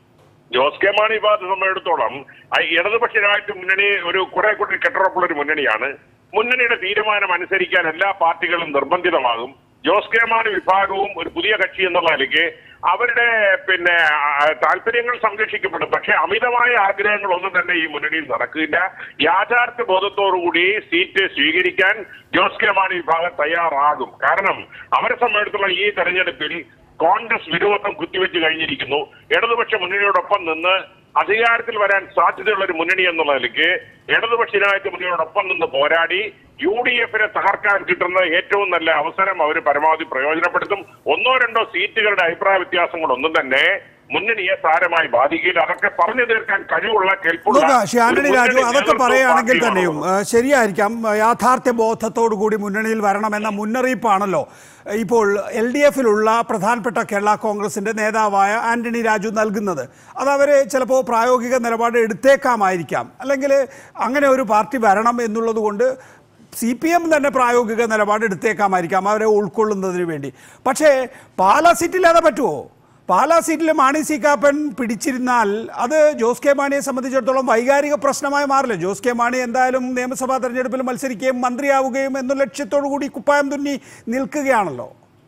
ജോസ് കെ മാണി വിഭാഗത്തെ സംബന്ധിച്ചിടത്തോളം ആ ഇടതുപക്ഷ രാഷ്ട്രീയ മുന്നണി ഒരു കുറെ കൂടി കെട്ടുറപ്പുള്ള ഒരു മുന്നണിയാണ് മുന്നണിയുടെ തീരുമാനം അനുസരിക്കാൻ എല്ലാ പാർട്ടികളും നിർബന്ധിതമാകും ജോസ് കെ മാണി വിഭാഗവും ഒരു പുതിയ കക്ഷി എന്നുള്ള നിലയ്ക്ക് അവരുടെ പിന്നെ ആ, താല്പര്യങ്ങൾ സംരക്ഷിക്കപ്പെടും പക്ഷെ അമിതമായ ആഗ്രഹങ്ങളൊന്നും തന്നെ ഈ മുന്നണിയിൽ നടക്കില്ല യാഥാർത്ഥ്യ ബോധത്തോടുകൂടി സീറ്റ് സ്വീകരിക്കാൻ ജോസ് കെ മാണി വിഭാഗം തയ്യാറാകും കാരണം അവരെ സംബന്ധിച്ചിടത്തോളം ഈ തെരഞ്ഞെടുപ്പിൽ കോൺഗ്രസ് വിരോധം കുത്തിവെച്ച് കഴിഞ്ഞിരിക്കുന്നു ഇടതുപക്ഷ മുന്നണിയോടൊപ്പം നിന്ന് അധികാരത്തിൽ വരാൻ സാധ്യതയുള്ള ഒരു മുന്നണി എന്നുള്ള നിലയ്ക്ക് ഇടതുപക്ഷ ജനാധിപത്യ മുന്നണിയോടൊപ്പം നിന്ന് പോരാടി യു ഡി എഫിനെ തകർക്കാൻ കിട്ടുന്ന ഏറ്റവും നല്ല അവസരം അവർ പരമാവധി പ്രയോജനപ്പെടുത്തും ഒന്നോ രണ്ടോ സീറ്റുകളുടെ അഭിപ്രായ വ്യത്യാസങ്ങളൊന്നും തന്നെ മുന്നണിയെ സാരമായി ബാധിക്കില്ല അതൊക്കെ പറഞ്ഞു തീർക്കാൻ കഴിവുള്ള കെൽപ്പുള്ള നോക്കാം ശ്രീ ആന്റണി ഒരു രാജു മുന്നണി അതൊക്കെ നേതൃത്വവും പറയുകയാണെങ്കിൽ പാർട്ടിയുമാണ് തന്നെയും ഉള്ളത്. ഏഹ്, ശരിയായിരിക്കാം ഏഹ്, യാഥാർത്ഥ്യ ബോധത്തോടു കൂടി മുന്നണിയിൽ വരണമെന്ന മുന്നറിയിപ്പാണല്ലോ ഏഹ്, ഇപ്പോൾ എൽ ഡി എഫിലുള്ള പ്രധാനപ്പെട്ട കേരള കോൺഗ്രസിന്റെ നേതാവായ ആന്റണി രാജു നൽകുന്നത് അത് അവർ ചിലപ്പോൾ പ്രായോഗിക നിലപാട് എടുത്തേക്കാമായിരിക്കാം അല്ലെങ്കിൽ അങ്ങനെ ഒരു പാർട്ടി വരണം എന്നുള്ളത് കൊണ്ട് സി പി എം തന്നെ പ്രായോഗിക നിലപാട് എടുത്തേക്കാമായിരിക്കാം അവരെ ഉൾക്കൊള്ളുന്നതിന് വേണ്ടി പക്ഷേ പാലാ സീറ്റില്ലാതെ പറ്റുമോ പാലാ സീറ്റിൽ മാണി സി കാപ്പൻ പിടിച്ചിരുന്നാൽ അത് ജോസ് കെ മാണിയെ സംബന്ധിച്ചിടത്തോളം വൈകാരിക പ്രശ്നമായി മാറില്ല ജോസ് കെ മാണി എന്തായാലും നിയമസഭാ തെരഞ്ഞെടുപ്പിൽ മത്സരിക്കുകയും മന്ത്രിയാവുകയും എന്ന ലക്ഷ്യത്തോടു കൂടി കുപ്പായം തുന്നി നിൽക്കുകയാണല്ലോ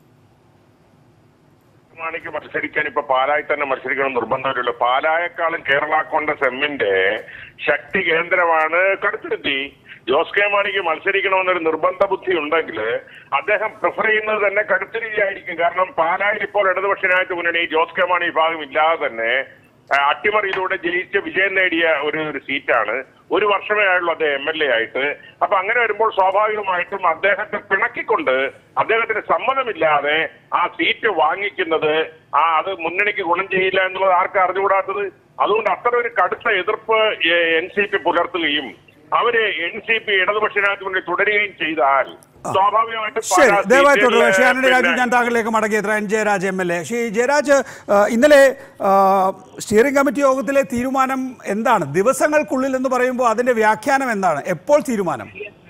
മാണിക്ക് മത്സരിക്കാൻ ഇപ്പൊ പാലായി തന്നെ മത്സരിക്കണം നിർബന്ധമില്ലല്ലോ പാലായെക്കാളും കേരള കോൺഗ്രസ് എമ്മിന്റെ ശക്തി കേന്ദ്രമാണ് കടുത്തുരുത്തി ജോസ് കെ മാണിക്ക് മത്സരിക്കണമെന്നൊരു നിർബന്ധ ബുദ്ധി ഉണ്ടെങ്കിൽ അദ്ദേഹം പ്രിഫർ ചെയ്യുന്നത് തന്നെ കടുത്തുരുത്തിയായിരിക്കും കാരണം പാലായിൽ ഇപ്പോൾ ഇടതുപക്ഷനായിട്ട് മുന്നണി ജോസ് കെ മാണി വിഭാഗം ഇല്ലാതെ തന്നെ ആ, അട്ടിമറിയിലൂടെ ജയിച്ച് വിജയം നേടിയ ഒരു ഒരു സീറ്റാണ് ഒരു വർഷമേ ആയുള്ളൂ അദ്ദേഹം എം എൽ എ ആയിട്ട് അപ്പൊ അങ്ങനെ വരുമ്പോൾ സ്വാഭാവികമായിട്ടും അദ്ദേഹത്തെ പിണക്കിക്കൊണ്ട് അദ്ദേഹത്തിന് സമ്മതമില്ലാതെ ആ സീറ്റ് വാങ്ങിക്കുന്നത് ആ അത് മുന്നണിക്ക് ഗുണം ചെയ്യില്ല എന്നുള്ളത് ആർക്കും അറിഞ്ഞുകൂടാത്തത് അതുകൊണ്ട് അത്ര ഒരു കടുത്ത എതിർപ്പ് എൻ സി പി പുലർത്തുകയും അവര് എൻ സി പി ഇടതുപക്ഷത്തിനകത്ത് മുന്നിൽ തുടരുകയും ചെയ്താൽ സ്വാഭാവികമായിട്ടും ശരി പല ദയവായി തുടരുക സീറ്റുകളിലെ ശ്രീ ആന്റണി രാജു പിന്നെ- ഞാൻ താങ്കളിലേക്ക് മടങ്ങിയെത്ര N Jayaraj M L A Shri Jayaraj ആ, ഇന്നലെ ആ, സ്റ്റിയറിംഗ് കമ്മിറ്റി യോഗത്തിലെ തീരുമാനം എന്താണ് ദിവസങ്ങൾക്കുള്ളിൽ എന്ന് പറയുമ്പോൾ അതിന്റെ വ്യാഖ്യാനം എന്താണ് എപ്പോൾ തീരുമാനം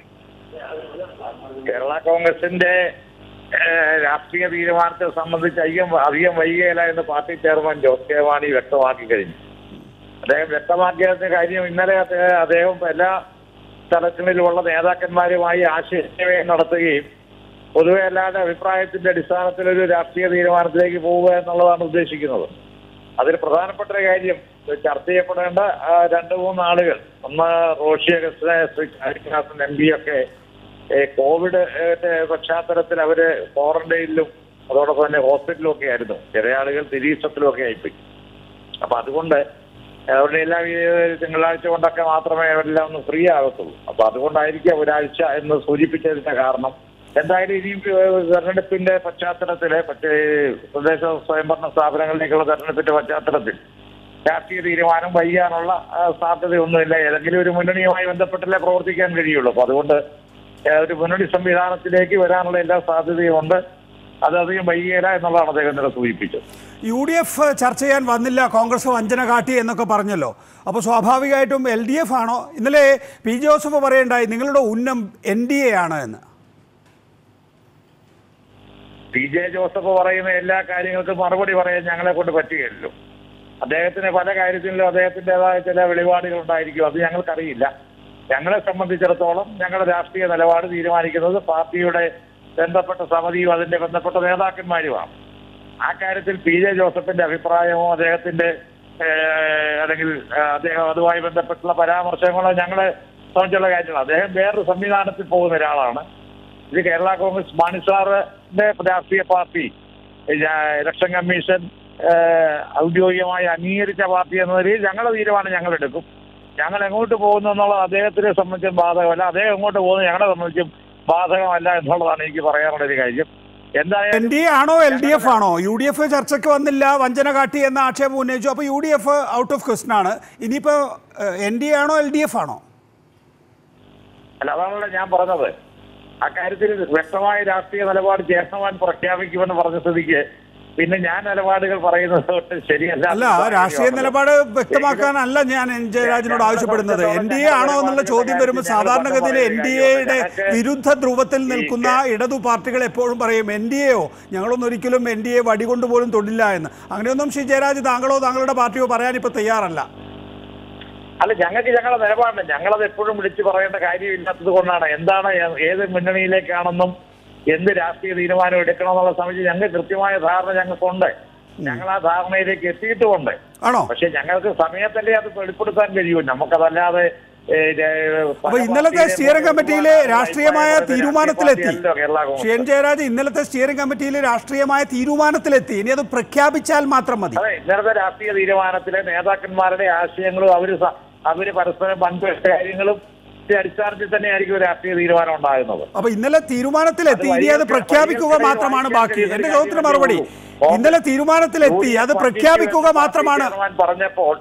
കേരള കോൺഗ്രസിന്റെ ഏഹ്, രാഷ്ട്രീയ തീരുമാനത്തെ സംബന്ധിച്ച് അധികം അധികം വൈകിയല്ല എന്ന് party chairman Jose K Mani വ്യക്തമാക്കി കഴിഞ്ഞു അദ്ദേഹം വ്യക്തമാക്കിയതിന്റെ കാര്യം ഇന്നലെ അദ്ദേഹം അദ്ദേഹം എല്ലാ തലങ്ങളിലുമുള്ള നേതാക്കന്മാരുമായി ആശയവിനിമയം നടത്തുകയും പൊതുവെ അല്ലാതെ അഭിപ്രായത്തിന്റെ അടിസ്ഥാനത്തിൽ ഒരു രാഷ്ട്രീയ തീരുമാനത്തിലേക്ക് പോവുക എന്നുള്ളതാണ് ഉദ്ദേശിക്കുന്നത് അതിൽ പ്രധാനപ്പെട്ട ഒരു കാര്യം ചർച്ച ചെയ്യപ്പെടേണ്ട ആ, രണ്ട് മൂന്ന് ആളുകൾ ഒന്ന് റോഷി അഗസ്റ്റിനെ ശ്രീ ഹരിദാസൻ എം പി ഒക്കെ ഏ, കോവിഡ് ഏ, പശ്ചാത്തലത്തിൽ അവര് ക്വാറന്റൈനിലും അതോടൊപ്പം തന്നെ ഹോസ്പിറ്റലിലും ഒക്കെ ആയിരുന്നു ചില ആളുകൾ നിരീക്ഷണത്തിലും ഒക്കെ ആയിപ്പോയി അപ്പൊ അതുകൊണ്ട് അവരുടെ എല്ലാം ഈ തിങ്കളാഴ്ച കൊണ്ടൊക്കെ മാത്രമേ അവരെല്ലാം ഒന്ന് ഫ്രീ ആകത്തുള്ളൂ അപ്പൊ അതുകൊണ്ടായിരിക്കാം ഒരാഴ്ച എന്ന് സൂചിപ്പിച്ചതിന്റെ കാരണം എന്തായാലും ഇനി തെരഞ്ഞെടുപ്പിന്റെ പശ്ചാത്തലത്തില് മറ്റേ പ്രദേശ സ്വയംഭരണ സ്ഥാപനങ്ങളിലേക്കുള്ള തെരഞ്ഞെടുപ്പിന്റെ പശ്ചാത്തലത്തിൽ രാഷ്ട്രീയ തീരുമാനം വൈകാനുള്ള ആ, സാധ്യതയൊന്നുമില്ല ഏതെങ്കിലും ഒരു മുന്നണിയുമായി ബന്ധപ്പെട്ടല്ലേ പ്രവർത്തിക്കാൻ കഴിയുള്ളൂ അപ്പൊ അതുകൊണ്ട് ഏ, ഒരു മുന്നണി സംവിധാനത്തിലേക്ക് വരാനുള്ള എല്ലാ സാധ്യതയും ഉണ്ട് അത് അധികം വൈകിയല്ല എന്നുള്ളതാണ് അദ്ദേഹം ഇന്നലെ സൂചിപ്പിച്ചത് യു ഡി എഫ് ചർച്ച ചെയ്യാൻ വന്നില്ല കോൺഗ്രസ് വഞ്ചന കാട്ടി എന്നൊക്കെ പറഞ്ഞല്ലോ അപ്പോൾ സ്വാഭാവികമായിട്ടും എൽ ഡി എഫ് ആണോ ഇന്നലെ പി ജോസഫ് പറയേണ്ടായി നിങ്ങളുടെ ഉന്നം എൻ ഡി എ ആണ് എന്ന് പി ജെ ജോസഫ് പറയുന്ന എല്ലാ കാര്യങ്ങൾക്കും മറുപടി പറയാൻ ഞങ്ങളെ കൊണ്ട് പറ്റുകയല്ലോ അദ്ദേഹത്തിന് പല കാര്യത്തിലും അദ്ദേഹത്തിൻ്റെതായ ചില വെളിപാടുകൾ ഉണ്ടായിരിക്കും അത് ഞങ്ങൾക്കറിയില്ല ഞങ്ങളെ സംബന്ധിച്ചിടത്തോളം ഞങ്ങളുടെ രാഷ്ട്രീയ നിലപാട് തീരുമാനിക്കുന്നത് പാർട്ടിയുടെ ബന്ധപ്പെട്ട സമിതിയും അതിന്റെ ബന്ധപ്പെട്ട നേതാക്കന്മാരുമാണ് ആ കാര്യത്തിൽ പി ജെ ജോസഫിന്റെ അഭിപ്രായമോ അദ്ദേഹത്തിന്റെ ഏഹ്, അല്ലെങ്കിൽ ഏഹ്, അദ്ദേഹം അതുമായി ബന്ധപ്പെട്ടുള്ള പരാമർശങ്ങളോ ഞങ്ങളെ സംബന്ധിച്ചുള്ള കാര്യങ്ങൾ അദ്ദേഹം വേറൊരു സംവിധാനത്തിൽ പോകുന്ന ഒരാളാണ് ഇത് കേരള കോൺഗ്രസ് മാണിസാറിന്റെ രാഷ്ട്രീയ പാർട്ടി ഇത് ഇലക്ഷൻ കമ്മീഷൻ ഏഹ്, ഔദ്യോഗികമായി അംഗീകരിച്ച പാർട്ടി എന്ന നിലയിൽ ഞങ്ങളുടെ തീരുമാനം ഞങ്ങൾ എടുക്കും ഞങ്ങൾ എങ്ങോട്ട് പോകുന്നു എന്നുള്ളത് അദ്ദേഹത്തിനെ സംബന്ധിച്ചും ബാധകമല്ല അദ്ദേഹം എങ്ങോട്ട് പോകുന്നു ഞങ്ങളെ സംബന്ധിച്ചും ബാധകമല്ല എന്നുള്ളതാണ് എനിക്ക് പറയാനുള്ള ഒരു കാര്യം എൻ എന്തായാലും ഡി എ ആണോ എൽ ഡി എഫ് ആണോ യു ഡി എഫ് ചർച്ചയ്ക്ക് വന്നില്ല വഞ്ചന കാട്ടി എന്ന ആക്ഷേപം ഉന്നയിച്ചു അപ്പോൾ U D F out of question ആണ് ഇനിയിപ്പോൾ എൻ ഡി എ ആണോ എൽ ഡി എഫ് ആണോ അല്ല അതാണല്ലോ ഞാൻ പറഞ്ഞത് അക്കാര്യത്തിൽ വ്യക്തമായ രാഷ്ട്രീയ നിലപാട് ചേർന്നവാൻ പ്രഖ്യാപിക്കുമെന്ന് പറഞ്ഞ സ്ഥിതിക്ക് പിന്നെ ഞാൻ നിലപാടുകൾ പറയുന്നത് തൊട്ട് ശരിയല്ല അല്ല രാഷ്ട്രീയ നിലപാട് വ്യക്തമാക്കാനല്ല ഞാൻ എൻ ജയരാജനോട് ആവശ്യപ്പെടുന്നത് എൻ ഡി എ ആണോ എന്നുള്ള ചോദ്യം വരുമ്പോൾ സാധാരണഗതിയിൽ എൻ ഡി എയുടെ വിരുദ്ധ ധ്രുവത്തിൽ നിൽക്കുന്ന ഇടതു പാർട്ടികൾ എപ്പോഴും പറയും എൻ ഡി എയോ ഞങ്ങളൊന്നും ഒരിക്കലും എൻ ഡി എ വടികൊണ്ട് പോലും തൊടില്ല എന്ന് അങ്ങനെയൊന്നും ശ്രീ ജയരാജ് താങ്കളോ താങ്കളുടെ പാർട്ടിയോ പറയാൻ ഇപ്പോൾ തയ്യാറല്ല അല്ല ഞങ്ങൾക്ക് ഞങ്ങളുടെ നിലപാടില്ല ഞങ്ങളത് എപ്പോഴും വിളിച്ചു പറയേണ്ട കാര്യമില്ലാത്തത് കൊണ്ടാണ് എന്താണ് ഏ- ഏത് മുന്നണിയിലേക്കാണെന്നും എന്ത് രാഷ്ട്രീയ തീരുമാനം എടുക്കണമെന്നുള്ള സംബന്ധിച്ച് ഞങ്ങൾക്ക് കൃത്യമായ ധാരണ ഞങ്ങൾക്കുണ്ട് ഞങ്ങൾ ആ ധാരണയിലേക്ക് എത്തിയിട്ടുമുണ്ട് ആണോ പക്ഷെ ഞങ്ങൾക്ക് സമയത്തല്ലേ അത് വെളിപ്പെടുത്താൻ കഴിയൂ നമുക്കതല്ലാതെ ഏ, ഏ, അപ്പൊ ഇന്നലത്തെ സ്റ്റിയറിംഗ് കമ്മിറ്റിയിലെ രാഷ്ട്രീയമായ തീരുമാനത്തിലെത്തി പാർട്ടിയല്ലോ കേരള കോൺഗ്രസ്. ശ്രീ എൻ ജയരാജ് ഇന്നലത്തെ സ്റ്റിയറിംഗ് കമ്മിറ്റിയിലെ രാഷ്ട്രീയമായ തീരുമാനത്തിലെത്തി ഇനി അത് പ്രഖ്യാപിച്ചാൽ മാത്രം മതി അതെ ഇന്നലത്തെ രാഷ്ട്രീയ തീരുമാനത്തിലെ നേതാക്കന്മാരുടെ ആശയങ്ങളും അവര് സ- അവര് പരസ്പരം പങ്കുവെച്ച കാര്യങ്ങളും ഇതിന്റെ അടിസ്ഥാനത്തിൽ തന്നെയായിരിക്കും ഒരു രാഷ്ട്രീയ തീരുമാനം ഉണ്ടാകുന്നത് അപ്പൊ ഇന്നലെ തീരുമാനത്തിലെത്തി ഇനി അത് പ്രഖ്യാപിക്കുക മാത്രമാണ് ബാക്കി എന്റെ ചോദ്യത്തിന് മറുപടി ഇന്നലെ തീരുമാനത്തിലെത്തി അത് പ്രഖ്യാപിക്കുക മാത്രമാണ് ചെയർമാൻ പറഞ്ഞപ്പോൾ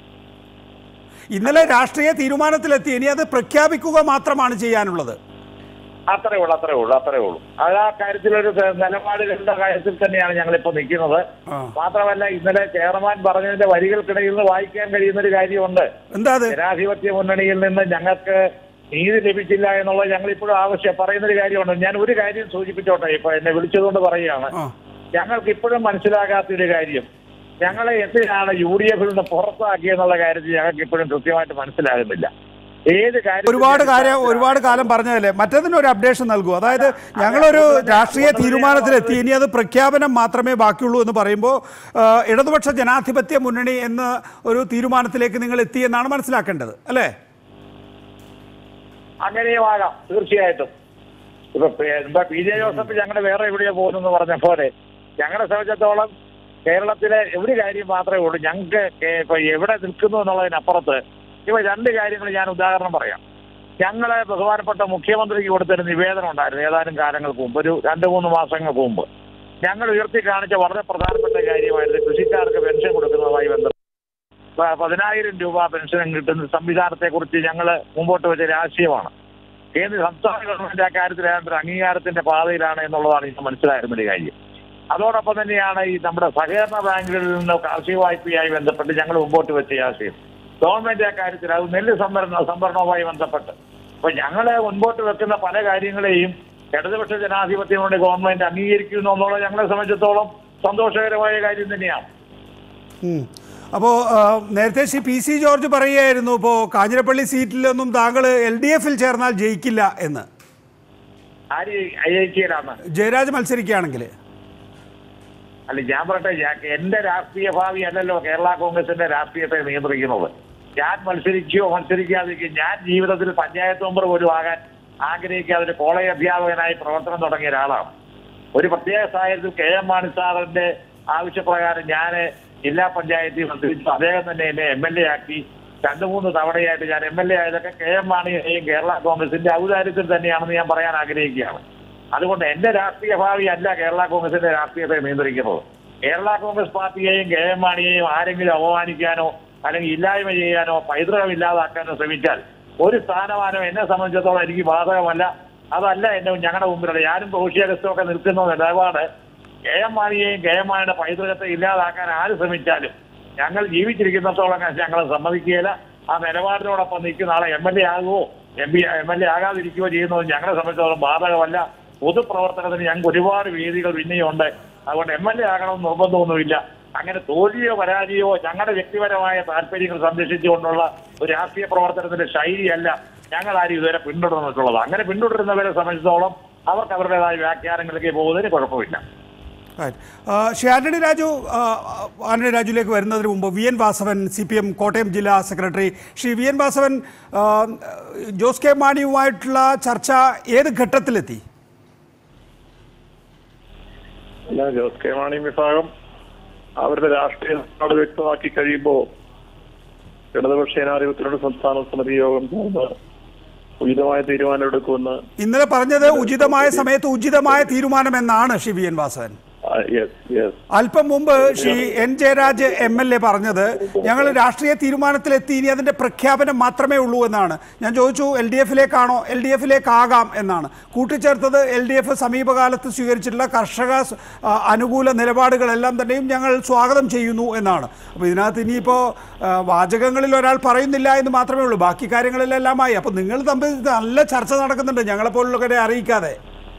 ഇന്നലെ രാഷ്ട്രീയ തീരുമാനത്തിലെത്തി ഇനി അത് പ്രഖ്യാപിക്കുക മാത്രമാണ് ചെയ്യാനുള്ളത് അത്രേ ഉള്ളൂ അത്രേ ഉള്ളൂ അത്രേ ഉള്ളൂ അത് ആ കാര്യത്തിലൊരു ത- നിലപാടുകളുടെ കാര്യത്തിൽ തന്നെയാണ് ഞങ്ങളിപ്പോ നിൽക്കുന്നത് ആ. മാത്രമല്ല ഇന്നലെ ചെയർമാൻ പറഞ്ഞതിന്റെ വരികൾക്കിടയിൽ നിന്ന് വായിക്കാൻ കഴിയുന്ന ഒരു കാര്യമുണ്ട് എന്താ അത് ജനാധിപത്യ മുന്നണിയിൽ നിന്ന് ഞങ്ങൾക്ക് നീതി ലഭിച്ചില്ല എന്നുള്ളത് ഞങ്ങൾ ഇപ്പോഴും ആവശ്യം പറയുന്ന ഒരു കാര്യമുണ്ട് ഞാൻ ഒരു കാര്യം സൂചിപ്പിച്ചോട്ടെ ഇപ്പൊ എന്നെ വിളിച്ചതുകൊണ്ട് പറയുകയാണ് ആ. ഞങ്ങൾക്ക് ഇപ്പോഴും മനസ്സിലാകാത്ത ഒരു കാര്യം ഞങ്ങളെ എന്തിനാണ് യു ഡി എഫിൽ നിന്ന് പുറത്താക്കിയെന്നുള്ള കാര്യത്തിൽ ഞങ്ങൾക്ക് ഇപ്പോഴും കൃത്യമായിട്ട് മനസ്സിലാകുന്നില്ല ഏത് കാര്യം ഒരുപാട് കാര്യം ഒരുപാട് കാലം പറഞ്ഞതല്ലേ മറ്റതിന് ഒരു അപ്ഡേഷൻ നൽകൂ അതായത് ഞങ്ങളൊരു രാഷ്ട്രീയ തീരുമാനത്തിലെത്തി ഇനി അത് പ്രഖ്യാപനം മാത്രമേ ബാക്കിയുള്ളൂ എന്ന് പറയുമ്പോൾ ആ, ഇടതുപക്ഷ ജനാധിപത്യ മുന്നണി എന്ന ഒരു തീരുമാനത്തിലേക്ക് നിങ്ങൾ എത്തി എന്നാണ് മനസ്സിലാക്കേണ്ടത് അല്ലേ അങ്ങനെയും ആകാം തീർച്ചയായിട്ടും ഇപ്പൊ പി- എന്താ പി ജെ ജോസഫ് ഞങ്ങൾ വേറെ എവിടെയോ പോകുന്നു പറഞ്ഞ പോലെ ഞങ്ങളെ സംബന്ധിച്ചിടത്തോളം കേരളത്തിലെ ഒരു കാര്യം മാത്രമേ ഉള്ളൂ ഞങ്ങൾക്ക് കേ- ഇപ്പൊ എവിടെ നിൽക്കുന്നു എന്നുള്ളതിനപ്പുറത്ത് ഇപ്പൊ രണ്ട് കാര്യങ്ങൾ ഞാൻ ഉദാഹരണം പറയാം ഞങ്ങളെ ബഹുമാനപ്പെട്ട മുഖ്യമന്ത്രിക്ക് കൊടുത്തൊരു നിവേദനം ഉണ്ടായിരുന്നു ഏതാനും കാലങ്ങൾക്ക് മുമ്പ് ഒരു രണ്ട് മൂന്ന് മാസങ്ങൾക്ക് മുമ്പ് ഞങ്ങൾ ഉയർത്തി കാണിച്ച വളരെ പ്രധാനപ്പെട്ട കാര്യമായിരുന്നു കൃഷിക്കാർക്ക് പെൻഷൻ കൊടുക്കുന്നതുമായി ബന്ധപ്പെട്ട് പ- പതിനായിരം രൂപ പെൻഷൻ കിട്ടുന്ന സംവിധാനത്തെ കുറിച്ച് ഞങ്ങൾ മുമ്പോട്ട് വെച്ച ഒരു ആശയമാണ് കേന്ദ്ര സംസ്ഥാന ഗവൺമെന്റ് ആ കാര്യത്തിൽ ഏതാണ്ട് ഒരു അംഗീകാരത്തിന്റെ പാതയിലാണ് എന്നുള്ളതാണ് ഇന്ന് മനസ്സിലായിരുന്ന ഒരു കാര്യം അതോടൊപ്പം തന്നെയാണ് ഈ നമ്മുടെ സഹകരണ ബാങ്കുകളിൽ നിന്ന് കാർഷിക വായ്പയായി ബന്ധപ്പെട്ട് ഞങ്ങൾ മുമ്പോട്ട് വെച്ച ഈ ആശയം ഗവൺമെന്റ് ആ കാര്യത്തിൽ അത് നെല്ല് സംഭരണ സംഭരണവുമായി ബന്ധപ്പെട്ട് അപ്പൊ ഞങ്ങള് മുൻപോട്ട് വെക്കുന്ന പല കാര്യങ്ങളെയും ഇടതുപക്ഷ ജനാധിപത്യങ്ങളുടെ ഗവൺമെന്റ് അംഗീകരിക്കുന്നു എന്നുള്ളത് ഞങ്ങളെ സംബന്ധിച്ചിടത്തോളം സന്തോഷകരമായ കാര്യം തന്നെയാണ് ഉം. അപ്പോൾ ആ, നേരത്തെ ശ്രീ പി സി ജോർജ് പറയുകയായിരുന്നു ഇപ്പോൾ കാഞ്ഞിരപ്പള്ളി സീറ്റിലൊന്നും താങ്കൾ എൽ ഡി എഫിൽ ചേർന്നാൽ ജയിക്കില്ല എന്ന് ആര് അയക്കിയതാണ് ജയരാജ് മത്സരിക്കുകയാണെങ്കിൽ അല്ല ഞാൻ പറയട്ടെ ഞാൻ എന്റെ രാഷ്ട്രീയ ഭാവി അല്ലല്ലോ കേരള കോൺഗ്രസിന്റെ രാഷ്ട്രീയത്തെ നിയന്ത്രിക്കുന്നത് ഞാൻ മത്സരിക്കുകയോ മത്സരിക്കാതിരിക്കുകയോ ഞാൻ ജീവിതത്തിൽ പഞ്ചായത്ത് മെമ്പർ പോലും ആകാൻ ആഗ്രഹിക്കാതെ ഒരു കോളേജ് അധ്യാപകനായി പ്രവർത്തനം തുടങ്ങിയ ഒരാളാണ് ഒരു പ്രത്യേക സാഹചര്യത്തിൽ കെ എം മാണി സാറിന്റെ ആവശ്യപ്രകാരം ഞാൻ ജില്ലാ പഞ്ചായത്തിൽ മത്സരിച്ചു അദ്ദേഹം തന്നെ എന്നെ എം എൽ എ ആക്കി രണ്ടു മൂന്ന് തവണയായിട്ട് ഞാൻ എം എൽ എ ആയതൊക്കെ കെ എം മാണിയെയും കേരള കോൺഗ്രസിന്റെ ഔദാര്യത്തിൽ തന്നെയാണെന്ന് ഞാൻ പറയാൻ ആഗ്രഹിക്കുകയാണ് അതുകൊണ്ട് എന്റെ രാഷ്ട്രീയ ഭാവി അല്ല കേരള കോൺഗ്രസിന്റെ രാഷ്ട്രീയത്തെ നിയന്ത്രിക്കുന്നത് കേരള കോൺഗ്രസ് പാർട്ടിയെയും കെ എം മാണിയെയും ആരെങ്കിലും അപമാനിക്കാനോ അല്ലെങ്കിൽ ഇല്ലായ്മ ചെയ്യാനോ പൈതൃകം ഇല്ലാതാക്കാനോ ശ്രമിച്ചാൽ ഒരു സ്ഥാനമാനം എന്നെ സംബന്ധിച്ചിടത്തോളം എനിക്ക് ബാധകമല്ല അതല്ല എന്നെ ഞങ്ങളുടെ മുമ്പിലുള്ള ഞാനും സോഷ്യലിസ്റ്റും ഒക്കെ നിൽക്കുന്ന നിലപാട് കെ എം മാണിയെയും കെ എം മാണിയുടെ പൈതൃകത്തെ ഇല്ലാതാക്കാൻ ആര് ശ്രമിച്ചാലും ഞങ്ങൾ ജീവിച്ചിരിക്കുന്നിടത്തോളം കാലം ഞങ്ങൾ സമ്മതിക്കുകയില്ല ആ നിലപാടിനോടൊപ്പം നിൽക്കുന്ന ആളെ എം എൽ എ ആകുമോ M P M L A ആകാതിരിക്കുകയോ ചെയ്യുന്നത് ഞങ്ങളെ സംബന്ധിച്ചിടത്തോളം ബാധകമല്ല പൊതുപ്രവർത്തനത്തിന് ഞങ്ങൾക്ക് ഒരുപാട് വേദികൾ പിന്നെയുണ്ട് അതുകൊണ്ട് എം എൽ എ ആകണമെന്ന് നിർബന്ധമൊന്നുമില്ല അങ്ങനെ തോൽവിയോ പരാജയമോ ഞങ്ങളുടെ വ്യക്തിപരമായ താല്പര്യങ്ങൾ സംരക്ഷിച്ചുകൊണ്ടുള്ള ഒരു രാഷ്ട്രീയ പ്രവർത്തനത്തിന്റെ ശൈലിയല്ല ഞങ്ങൾ ആരും ഇതുവരെ പിന്തുടർന്നിട്ടുള്ളത് അങ്ങനെ പിന്തുടരുന്നവരെ സംബന്ധിച്ചിടത്തോളം അവർക്ക് അവരുടേതായ വ്യാഖ്യാനങ്ങളിലേക്ക് പോകുന്നതിന് കുഴപ്പമില്ല Right. ആ, ശ്രീ ആന്റണി രാജു ആ, ആന്റണി രാജുവിലേക്ക് വരുന്നതിന് മുമ്പ് V N Vasavan C P M Kottayam ജില്ലാ secretary Shri V N Vasavan ആ, ജോസ് കെ മാണിയുമായിട്ടുള്ള ചർച്ച ഏത് ഘട്ടത്തിലെത്തി അല്ല ജോസ് കെ മാണി വിഭാഗം അവരുടെ രാഷ്ട്രീയ നിലപാട് വ്യക്തമാക്കി കഴിയുമ്പോൾ ഇടതുപക്ഷ ജനാധിപത്യത്തിനോട് സംസ്ഥാന സമിതി യോഗം ചേർന്ന് ഉചിതമായ തീരുമാനമെടുക്കുമെന്ന് ഇന്നലെ പറഞ്ഞത് ഉചിതമായ സമയത്ത് ഉചിതമായ തീരുമാനമെന്നാണ് ഷിബിയൻ വാസവൻ യെസ് യെസ് അല്പം മുമ്പ് Shri N Jayaraj M L A പറഞ്ഞത് ഞങ്ങൾ രാഷ്ട്രീയ തീരുമാനത്തിലെത്തി ഇനി അതിന്റെ പ്രഖ്യാപനം മാത്രമേ ഉള്ളൂ എന്നാണ് ഞാൻ ചോദിച്ചു എൽ ഡി എഫിലേക്കാണോ എൽ ഡി എഫിലേക്കാകാം എന്നാണ് കൂട്ടിച്ചേർത്തത് എൽ ഡി എഫ് സമീപകാലത്ത് സ്വീകരിച്ചിട്ടുള്ള കർഷക സ്- ആ, അനുകൂല നിലപാടുകളെല്ലാം തന്നെയും ഞങ്ങൾ സ്വാഗതം ചെയ്യുന്നു എന്നാണ് അപ്പോൾ ഇതിനകത്ത് ഇനിയിപ്പോൾ വാചകങ്ങളിൽ ഒരാൾ പറയുന്നില്ല എന്ന് മാത്രമേ ഉള്ളൂ ബാക്കി കാര്യങ്ങളിലെല്ലാമായി അപ്പോൾ നിങ്ങൾ തമ്മിൽ നല്ല ചർച്ച നടക്കുന്നുണ്ട് ഞങ്ങളെപ്പോലുള്ളവരെ അറിയിക്കാതെ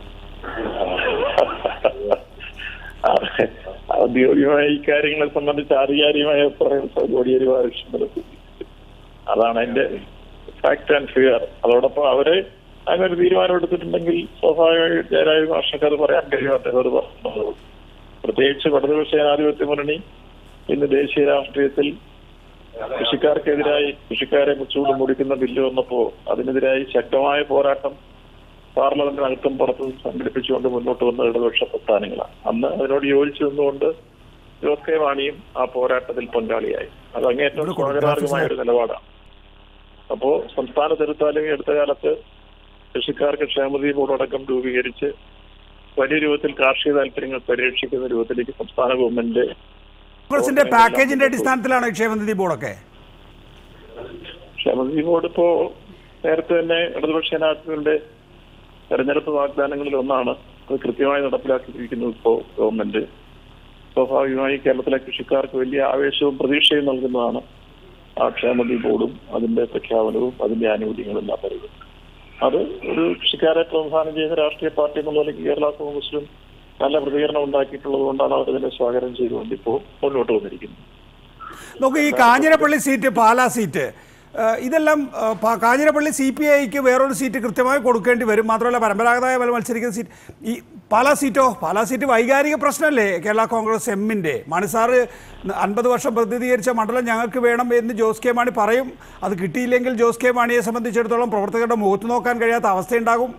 ഔദ്യോഗികമായ ഈ കാര്യങ്ങളെ സംബന്ധിച്ച് ആധികാരികമായ അഭിപ്രായം കോടിയേരി ബാലകൃഷ്ണൻ നടത്തി. അതാണ് എന്റെ ഫാക്ട് ആൻഡ് ഫിയർ അതോടൊപ്പം അവര് അങ്ങനെ ഒരു തീരുമാനം എടുത്തിട്ടുണ്ടെങ്കിൽ സ്വാഭാവികമായി ജയരാജ് മാഷക്ക് അത് പറയാൻ കഴിയും അദ്ദേഹം അത് പറഞ്ഞത് പ്രത്യേകിച്ച് ഇടതുപക്ഷ ജനാധിപത്യ മുന്നണി ഇന്ന് ദേശീയ രാഷ്ട്രീയത്തിൽ കൃഷിക്കാർക്കെതിരായി കൃഷിക്കാരെ ചൂട് മുടിക്കുന്ന ബില്ല് വന്നപ്പോ അതിനെതിരായി ശക്തമായ പോരാട്ടം പാർലമെന്റിനകത്തും പുറത്തും സംഘടിപ്പിച്ചുകൊണ്ട് മുന്നോട്ട് വന്ന ഇടതുപക്ഷ പ്രസ്ഥാനങ്ങളാണ് അന്ന് അതിനോട് യോജിച്ചു നിന്നുകൊണ്ട് ജോസ് കെ മാണിയും ആ പോരാട്ടത്തിൽ പങ്കാളിയായി അത് അങ്ങേറ്റം സ്വാഗതാർഹമായ ഒരു നിലപാടാണ് അപ്പോ സംസ്ഥാന ചെറുത്താലും ഈ അടുത്ത കാലത്ത് കൃഷിക്കാർക്ക് ക്ഷേമനിധി ബോർഡടക്കം രൂപീകരിച്ച് വലിയ രൂപത്തിൽ കാർഷിക താല്പര്യങ്ങൾ പരിരക്ഷിക്കുന്ന രൂപത്തിലേക്ക് സംസ്ഥാന ഗവൺമെന്റ് കോൺഗ്രസിന്റെ പാക്കേജിന്റെ അടിസ്ഥാനത്തിലാണ് ക്ഷേമനിധി ബോർഡൊക്കെ ക്ഷേമനിധി ബോർഡ് ഇപ്പോ നേരത്തെ തന്നെ ഇടതുപക്ഷ ജനാധിപത്യങ്ങളുടെ തെരഞ്ഞെടുപ്പ് വാഗ്ദാനങ്ങളിൽ ഒന്നാണ് അത് കൃത്യമായി നടപ്പിലാക്കിയിരിക്കുന്നത് ഇപ്പോ ഗവൺമെന്റ് സ്വാഭാവികമായി കേരളത്തിലെ കൃഷിക്കാർക്ക് വലിയ ആവേശവും പ്രതീക്ഷയും നൽകുന്നതാണ് ആ ക്ഷേമനിധി ബോർഡും അതിന്റെ പ്രഖ്യാപനവും അതിന്റെ ആനുകൂല്യങ്ങളും എല്ലാം വരുന്നത് അത് ഒരു കൃഷിക്കാരെ പ്രോത്സാഹനം ചെയ്യുന്ന രാഷ്ട്രീയ പാർട്ടി എന്നുള്ള നിലയ്ക്ക് കേരള കോൺഗ്രസിലും നല്ല പ്രതികരണം ഉണ്ടാക്കിയിട്ടുള്ളത് കൊണ്ടാണ് അവരതിനെ സ്വാഗതം ചെയ്തുകൊണ്ട് ഇപ്പോൾ മുന്നോട്ട് വന്നിരിക്കുന്നത് നോക്കൂ ഈ കാഞ്ഞിരപ്പള്ളി സീറ്റ് പാലാ സീറ്റ് ഏഹ് ഇതെല്ലാം ഏഹ് പ- കാഞ്ഞിരപ്പള്ളി സി പി ഐക്ക് വേറൊരു സീറ്റ് കൃത്യമായി കൊടുക്കേണ്ടി വരും മാത്രമല്ല പരമ്പരാഗതമായ പോലെ മത്സരിക്കുന്ന സീറ്റ് ഈ പാലാ സീറ്റോ പാലാ സീറ്റ് വൈകാരിക പ്രശ്നമല്ലേ കേരള കോൺഗ്രസ് എമ്മിൻ്റെ മാണിസാറ് അൻപത് വർഷം പ്രതിനിധീകരിച്ച മണ്ഡലം ഞങ്ങൾക്ക് വേണം എന്ന് ജോസ് കെ മാണി പറയും അത് കിട്ടിയില്ലെങ്കിൽ ജോസ് കെ മാണിയെ സംബന്ധിച്ചിടത്തോളം പ്രവർത്തകരുടെ മുഖത്ത് നോക്കാൻ കഴിയാത്ത അവസ്ഥയുണ്ടാകും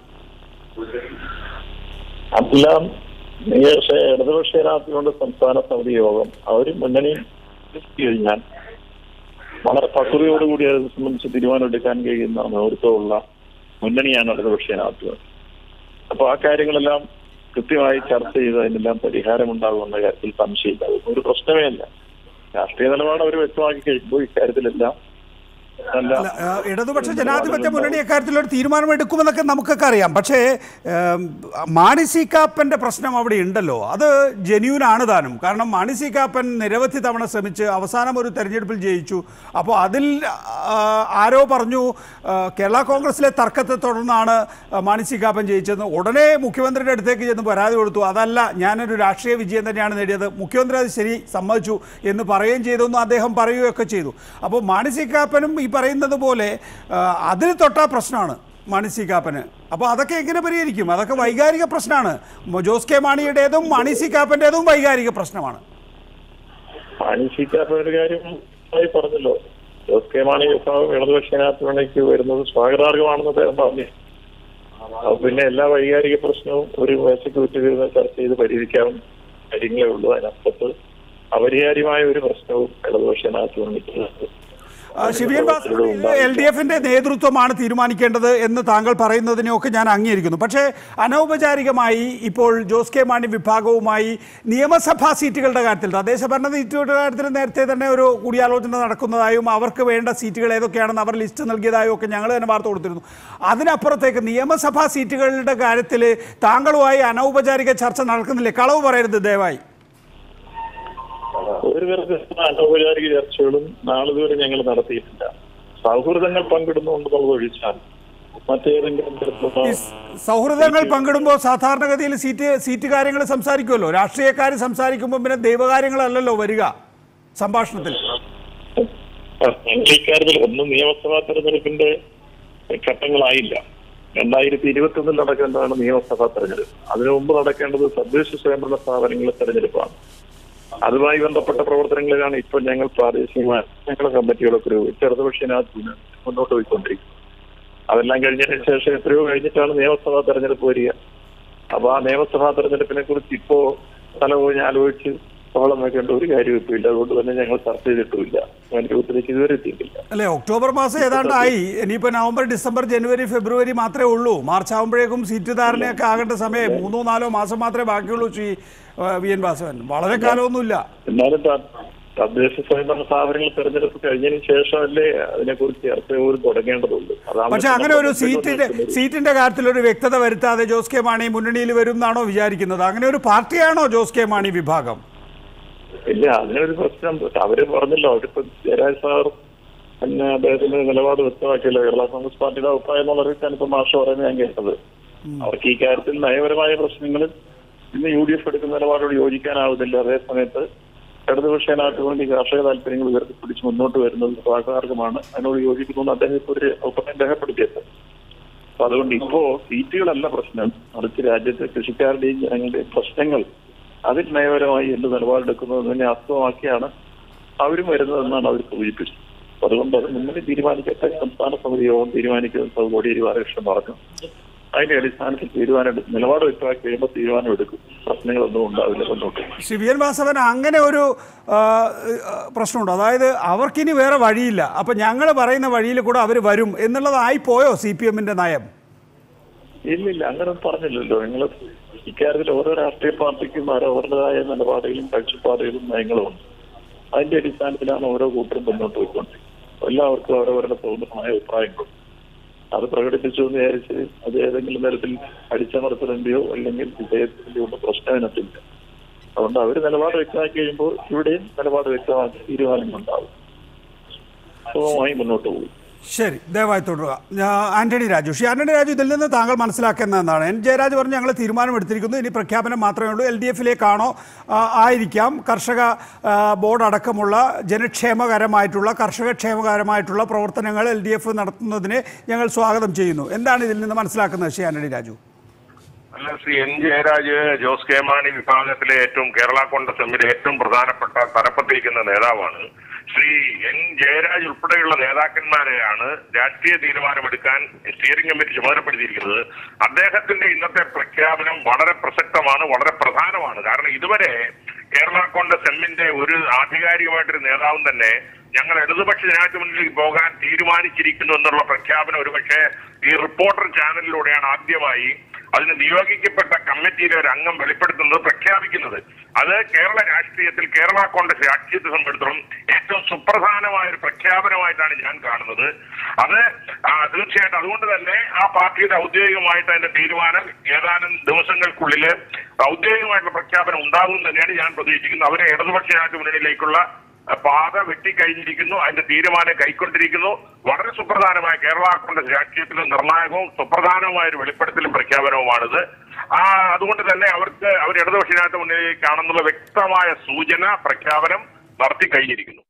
അതെല്ലാം പക്ഷേ ഇടതുപക്ഷ ജനാധിപത്യങ്ങളുടെ സംസ്ഥാന സമിതി യോഗം അവർ മുന്നണി കഴിഞ്ഞാൽ വളരെ പക്വതയോടുകൂടി അത് സംബന്ധിച്ച് തീരുമാനമെടുക്കാൻ കഴിയുന്ന നേതൃത്വമുള്ള മുന്നണിയാണ് ഇടതുപക്ഷ ജനാധിപത്യം അപ്പൊ ആ കാര്യങ്ങളെല്ലാം കൃത്യമായി ചർച്ച ചെയ്ത് അതിനെല്ലാം പരിഹാരമുണ്ടാകുമെന്ന കാര്യത്തിൽ സംശയമില്ല ഒരു പ്രശ്നമേ അല്ല രാഷ്ട്രീയ നിലപാട് അവർ വ്യക്തമാക്കി കഴിയുമ്പോൾ ഇക്കാര്യത്തിലെല്ലാം നല്ല അല്ല, ഏഹ് ഇടതുപക്ഷ ജനാധിപത്യ മുന്നണി അക്കാര്യത്തിൽ ഒരു തീരുമാനമെടുക്കുമെന്നൊക്കെ നമുക്കൊക്കെ അറിയാം പക്ഷേ ഏഹ്, മാണി സി കാപ്പൻ്റെ പ്രശ്നം അവിടെ ഉണ്ടല്ലോ അത് ജെന്യൂൻ ആണ് താനും കാരണം മാണി സി കാപ്പൻ നിരവധി തവണ ശ്രമിച്ച് അവസാനം ഒരു തെരഞ്ഞെടുപ്പിൽ ജയിച്ചു അപ്പോൾ അതിൽ ആ, ആരോ പറഞ്ഞു ആ, കേരള കോൺഗ്രസിലെ തർക്കത്തെ തുടർന്നാണ് ആ, മാണി സി കാപ്പൻ ജയിച്ചത് ഉടനെ മുഖ്യമന്ത്രിയുടെ അടുത്തേക്ക് ചെന്ന് പരാതി കൊടുത്തു അതല്ല ഞാനൊരു രാഷ്ട്രീയ വിജയം തന്നെയാണ് നേടിയത് മുഖ്യമന്ത്രി അത് ശരി സമ്മതിച്ചു എന്ന് പറയുകയും ചെയ്തെന്ന് അദ്ദേഹം പറയുകയൊക്കെ ചെയ്തു അപ്പോൾ മാണി സി കാപ്പനും ഈ പറയുന്നത് പോലെ ആ, അതിൽ തൊട്ടാ പ്രശ്നമാണ് മാണി സി കാപ്പന് അപ്പോൾ അതൊക്കെ എങ്ങനെ പരിഹരിക്കും അതൊക്കെ വൈകാരിക പ്രശ്നമാണ് മ- ജോസ് കെ മാണിയുടേതും മാണി സി കാപ്പൻ്റേതും വൈകാരിക പ്രശ്നമാണ് മാനസികാത്ത ഒരു കാര്യം ആയി പറഞ്ഞല്ലോ ജോസ് കെ മാണി വിഭാഗം ഇടതുപക്ഷ ജനാധിപത്യത്തിലേക്ക് വരുന്നത് സ്വാഗതാർഹമാണെന്ന് അദ്ദേഹം പറഞ്ഞു അപ്പൊ പിന്നെ എല്ലാ വൈകാരിക പ്രശ്നവും ഒരു മേശയ്ക്ക് വിട്ടുവീഴ്ന്ന ചർച്ച ചെയ്ത് പരിഹരിക്കാവുന്ന കാര്യങ്ങളേ ഉള്ളൂ അതിനപ്പുറത്ത് അപരിഹാര്യമായ ഒരു പ്രശ്നവും ഇടതുപക്ഷ ജനാധിപത്യത്തിലേക്ക് ആ, ശിവൻ ബാസു എൽ ഡി എഫിന്റെ നേതൃത്വമാണ് തീരുമാനിക്കേണ്ടത് എന്ന് താങ്കൾ പറയുന്നതിനെയൊക്കെ ഞാൻ അംഗീകരിക്കുന്നു പക്ഷേ അനൗപചാരികമായി ഇപ്പോൾ ജോസ് കെ മാണി വിഭാഗവുമായി നിയമസഭാ സീറ്റുകളുടെ കാര്യത്തിൽ തദ്ദേശ ഭരണ സീറ്റുകളുടെ കാര്യത്തിൽ നേരത്തെ തന്നെ ഒരു കൂടിയാലോചന നടക്കുന്നതായും അവർക്ക് വേണ്ട സീറ്റുകൾ ഏതൊക്കെയാണെന്ന് അവർ ലിസ്റ്റ് നൽകിയതായും ഒക്കെ ഞങ്ങൾ തന്നെ വാർത്ത കൊടുത്തിരുന്നു അതിനപ്പുറത്തേക്ക് നിയമസഭാ സീറ്റുകളുടെ കാര്യത്തിൽ താങ്കളുമായി അനൗപചാരിക ചർച്ച നടക്കുന്നില്ലേ കളവ് പറയരുത് ദയവായി ഒരു തരത്തിലുള്ള അനൗപചാരിക ചർച്ചകളും നാളിതുവരെ ഞങ്ങൾ നടത്തിയിട്ടില്ല സൗഹൃദങ്ങൾ പങ്കിടുന്നുണ്ടെന്നുള്ളത് ഒഴിച്ചാൽ മറ്റേതെങ്കിലും തരത്തിലുള്ള ഈ സൗഹൃദങ്ങൾ പങ്കിടുമ്പോൾ സാധാരണഗതിയിൽ സീറ്റ് സീറ്റ് കാര്യങ്ങൾ സംസാരിക്കുമല്ലോ രാഷ്ട്രീയക്കാർ സംസാരിക്കുമ്പോൾ പിന്നെ ദൈവകാര്യങ്ങളല്ലല്ലോ വരിക സംഭാഷണത്തിൽ ഞങ്ങൾ ഇക്കാര്യത്തിൽ ഒന്നും നിയമസഭാ തെരഞ്ഞെടുപ്പിന്റെ ഘട്ടങ്ങളായില്ല രണ്ടായിരത്തി ഇരുപത്തി ഒന്നിൽ നടക്കേണ്ടതാണ് നിയമസഭാ തെരഞ്ഞെടുപ്പ് അതിനു മുമ്പ് നടക്കേണ്ടത് തദ്ദേശ സ്വയംഭരണ സ്ഥാപനങ്ങളുടെ തെരഞ്ഞെടുപ്പാണ് അതുമായി ബന്ധപ്പെട്ട പ്രവർത്തനങ്ങളിലാണ് ഇപ്പോൾ ഞങ്ങൾ പ്രാദേശികമായ ഞങ്ങളുടെ കമ്മിറ്റികളൊക്കെ രൂപീകരിച്ച് ഇടതുപക്ഷ ജനാധിപത്യം മുന്നോട്ട് പോയിക്കൊണ്ടിരിക്കുന്നത് അതെല്ലാം കഴിഞ്ഞതിന് ശേഷം എത്രയോ കഴിഞ്ഞിട്ടാണ് നിയമസഭാ തെരഞ്ഞെടുപ്പ് വരിക അപ്പൊ ആ നിയമസഭാ തെരഞ്ഞെടുപ്പിനെ കുറിച്ച് ഇപ്പോ തല പോയി ആലോചിച്ച് ബഹളം വെക്കേണ്ട ഒരു കാര്യം ഇപ്പൊ ഇല്ല അതുകൊണ്ട് തന്നെ ഞങ്ങൾ ചർച്ച ചെയ്തിട്ടുമില്ല അങ്ങനെ രൂപത്തിലേക്ക് ഇതുവരെ എത്തിയിട്ടില്ല അല്ലെ ഒക്ടോബർ മാസം ഏതാണ്ടായി ഇനിയിപ്പോൾ നവംബർ ഡിസംബർ ജനുവരി ഫെബ്രുവരി മാത്രമേ ഉള്ളൂ മാർച്ച് ആകുമ്പോഴേക്കും സീറ്റ് ധാരണയൊക്കെ ആകേണ്ട സമയം മൂന്നോ നാലോ മാസം മാത്രമേ ബാക്കിയുള്ളൂ ശ്രീ ആ, വി എൻ വാസവൻ വളരെ കാലമൊന്നുമില്ല എന്നാലും ത- തദ്ദേശ സ്വയംഭരണ സ്ഥാപനങ്ങൾ തെരഞ്ഞെടുപ്പ് കഴിഞ്ഞതിന് ശേഷമല്ലേ അതിനെക്കുറിച്ച് ചർച്ച പോലും തുടങ്ങേണ്ടതുള്ളൂ അതാണ് പക്ഷെ അങ്ങനെ ഒരു സീറ്റിന്റെ നിൽക്കുന്നത്. സീറ്റിന്റെ കാര്യത്തിൽ ഒരു വ്യക്തത വരുത്താതെ ജോസ് കെ മാണി മുന്നണിയിൽ വരും എന്നാണോ വിചാരിക്കുന്നത് അങ്ങനെ ഒരു പാർട്ടിയാണോ ജോസ് കെ മാണി വിഭാഗം ഇല്ല അതിനൊരു പ്രശ്നം അവര് പറഞ്ഞല്ലോ അവരിപ്പോ ജയരാജ് സാർ പിന്നെ അദ്ദേഹത്തിന്റെ നിലപാട് വ്യക്തമാക്കിയല്ലോ കേരള കോൺഗ്രസ് പാർട്ടിയുടെ അഭിപ്രായം എന്നുള്ളതാണ് ഇപ്പൊ മാഷ് പറയുന്നത് ഞാൻ കേട്ടത് അവർക്ക് ഈ കാര്യത്തിൽ നയപരമായ പ്രശ്നങ്ങളിൽ ഇന്ന് യു ഡി എഫ് എടുക്കുന്ന നിലപാടോട് യോജിക്കാനാവുന്നില്ല അതേ സമയത്ത് ഇടതുപക്ഷ ജനാധിപത്യ വേണ്ടി കാർഷിക താല്പര്യങ്ങൾ ഉയർത്തിപ്പിടിച്ച് മുന്നോട്ട് വരുന്നത് സ്വാഗതാർഹമാണ് അതിനോട് യോജിക്കുന്നു അദ്ദേഹം ഇപ്പോൾ ഒരു അഭിപ്രായം രേഖപ്പെടുത്തിയത് അപ്പൊ അതുകൊണ്ട് ഇപ്പോ സീറ്റുകളല്ല പ്രശ്നം മറിച്ച് രാജ്യത്തെ കൃഷിക്കാരുടെയും ജനങ്ങളുടെയും പ്രശ്നങ്ങൾ അതിൽ നയപരമായി എന്ത് നിലപാടെടുക്കുന്നതിനെ അർത്ഥമാക്കിയാണ് അവരും വരുന്നതെന്നാണ് അവർ സൂചിപ്പിച്ചത് അപ്പൊ അതുകൊണ്ട് അത് മുന്നണി തീരുമാനിക്കട്ടെ സംസ്ഥാന സമിതി യോഗം തീരുമാനിക്കുന്നത് കോടിയേരി ബാലകൃഷ്ണൻ പറഞ്ഞു അതിന്റെ അടിസ്ഥാനത്തിൽ തീരുമാനം എടുക്കും നിലപാട് വ്യക്തമാക്കി കഴിയുമ്പോൾ തീരുമാനം എടുക്കും പ്രശ്നങ്ങളൊന്നും ഉണ്ടാവില്ല മുന്നോട്ട് ശ്രീ വി എൻ വാസവൻ അങ്ങനെ ഒരു ആ, ആ, പ്രശ്നമുണ്ട് അതായത് അവർക്കിനി വേറെ വഴിയില്ല അപ്പം ഞങ്ങൾ പറയുന്ന വഴിയിൽ കൂടെ അവർ വരും എന്നുള്ളതായി പോയോ സി പി എമ്മിന്റെ നയം ഇല്ലില്ല അങ്ങനെ പറഞ്ഞില്ലല്ലോ നിങ്ങൾ ഇക്കാര്യത്തിൽ ഓരോ രാഷ്ട്രീയ പാർട്ടിക്കും അവരവരുടേതായ നിലപാടുകളും കാഴ്ചപ്പാടുകളും നയങ്ങളും ഉണ്ട് അതിന്റെ അടിസ്ഥാനത്തിലാണ് ഓരോ കൂട്ടരും മുന്നോട്ട് പോയിക്കൊണ്ടിരിക്കുന്നത് എല്ലാവർക്കും അവരവരുടെ സ്വതന്ത്രമായ അഭിപ്രായങ്ങളും അത് പ്രകടിപ്പിച്ചു എന്ന് വിചാരിച്ച് അത് ഏതെങ്കിലും തരത്തിൽ അടിച്ചമർത്തലിന്റെയോ അല്ലെങ്കിൽ വിജയത്തിന്റെയോ ഒന്നും പ്രശ്നത്തിനത്തില്ല അതുകൊണ്ട് അവർ നിലപാട് വ്യക്തമാക്കി കഴിയുമ്പോൾ ഇവിടെയും നിലപാട് വ്യക്തമാക്കി തീരുമാനങ്ങളുണ്ടാവും സുഗമമായി മുന്നോട്ട് പോകും ശരി ദയവായി തുടരുക ഞാൻ ആന്റണി രാജു ശ്രീ ആന്റണി രാജു ഇതിൽ നിന്ന് താങ്കൾ മനസ്സിലാക്കുന്ന എന്താണ് എൻ ജയരാജ് പറഞ്ഞു ഞങ്ങൾ തീരുമാനമെടുത്തിരിക്കുന്നു ഇനി പ്രഖ്യാപനം മാത്രമേ ഉള്ളൂ എൽ ഡി എഫിലേക്കാണോ ആ, ആയിരിക്കാം കർഷക ആ, ബോർഡ് അടക്കമുള്ള ജനക്ഷേമകരമായിട്ടുള്ള കർഷക ക്ഷേമകരമായിട്ടുള്ള പ്രവർത്തനങ്ങൾ എൽ ഡി എഫ് നടത്തുന്നതിനെ ഞങ്ങൾ സ്വാഗതം ചെയ്യുന്നു എന്താണ് ഇതിൽ നിന്ന് മനസ്സിലാക്കുന്നത് ശ്രീ ആന്റണി രാജു അല്ല ശ്രീ എൻ ജയരാജ് ജോസ് കെ മാണി വിഭാഗത്തിലെ ഏറ്റവും കേരള കോൺഗ്രസ് എമ്മിലെ ഏറ്റവും പ്രധാനപ്പെട്ട തലപ്പത്തിരിക്കുന്ന നേതാവാണ് ശ്രീ എൻ ജയരാജ് ഉൾപ്പെടെയുള്ള നേതാക്കന്മാരെയാണ് രാഷ്ട്രീയ തീരുമാനമെടുക്കാൻ സ്റ്റിയറിംഗ് കമ്മിറ്റി ചുമതലപ്പെടുത്തിയിരിക്കുന്നത് അദ്ദേഹത്തിന്റെ ഇന്നത്തെ പ്രഖ്യാപനം വളരെ പ്രസക്തമാണ് വളരെ പ്രധാനമാണ് കാരണം ഇതുവരെ കേരള കോൺഗ്രസ് എമ്മിന്റെ ഒരു ആധികാരികമായിട്ടൊരു നേതാവും തന്നെ ഞങ്ങൾ ഇടതുപക്ഷ ജനാധിപത്യ മുന്നിലേക്ക് പോകാൻ തീരുമാനിച്ചിരിക്കുന്നു എന്നുള്ള പ്രഖ്യാപനം ഒരുപക്ഷെ ഈ റിപ്പോർട്ടർ ചാനലിലൂടെയാണ് ആദ്യമായി അതിന് നിയോഗിക്കപ്പെട്ട കമ്മിറ്റിയിലെ ഒരു അംഗം വെളിപ്പെടുത്തുന്നത് പ്രഖ്യാപിക്കുന്നത് അത് കേരള രാഷ്ട്രീയത്തിൽ കേരള കോൺഗ്രസ് രാഷ്ട്രീയത്തെ സംബന്ധിച്ചിടത്തോളം ഏറ്റവും സുപ്രധാനമായ ഒരു പ്രഖ്യാപനമായിട്ടാണ് ഞാൻ കാണുന്നത് അത് ആ, തീർച്ചയായിട്ടും അതുകൊണ്ട് തന്നെ ആ പാർട്ടിയുടെ ഔദ്യോഗികമായിട്ട് അതിന്റെ തീരുമാനം ഏതാനും ദിവസങ്ങൾക്കുള്ളിൽ ഔദ്യോഗികമായിട്ടുള്ള പ്രഖ്യാപനം ഉണ്ടാകും തന്നെയാണ് ഞാൻ പ്രതീക്ഷിക്കുന്നത് അവരെ ഇടതുപക്ഷ ജനാധിപത്യ മുന്നണിയിലേക്കുള്ള പാത വെട്ടിക്കഴിഞ്ഞിരിക്കുന്നു അതിന്റെ തീരുമാനം കൈക്കൊണ്ടിരിക്കുന്നു വളരെ സുപ്രധാനമായ കേരള കോൺഗ്രസ് രാഷ്ട്രീയത്തിലെ നിർണായകവും സുപ്രധാനമായ ഒരു വെളിപ്പെടുത്തലും പ്രഖ്യാപനവുമാണിത് ആ അതുകൊണ്ട് തന്നെ അവർക്ക് അവർ ഇടതുപക്ഷ ജനാധിപത്യ മുന്നണിയിലേക്കാണെന്നുള്ള വ്യക്തമായ സൂചന പ്രഖ്യാപനം നടത്തി കഴിഞ്ഞിരിക്കുന്നു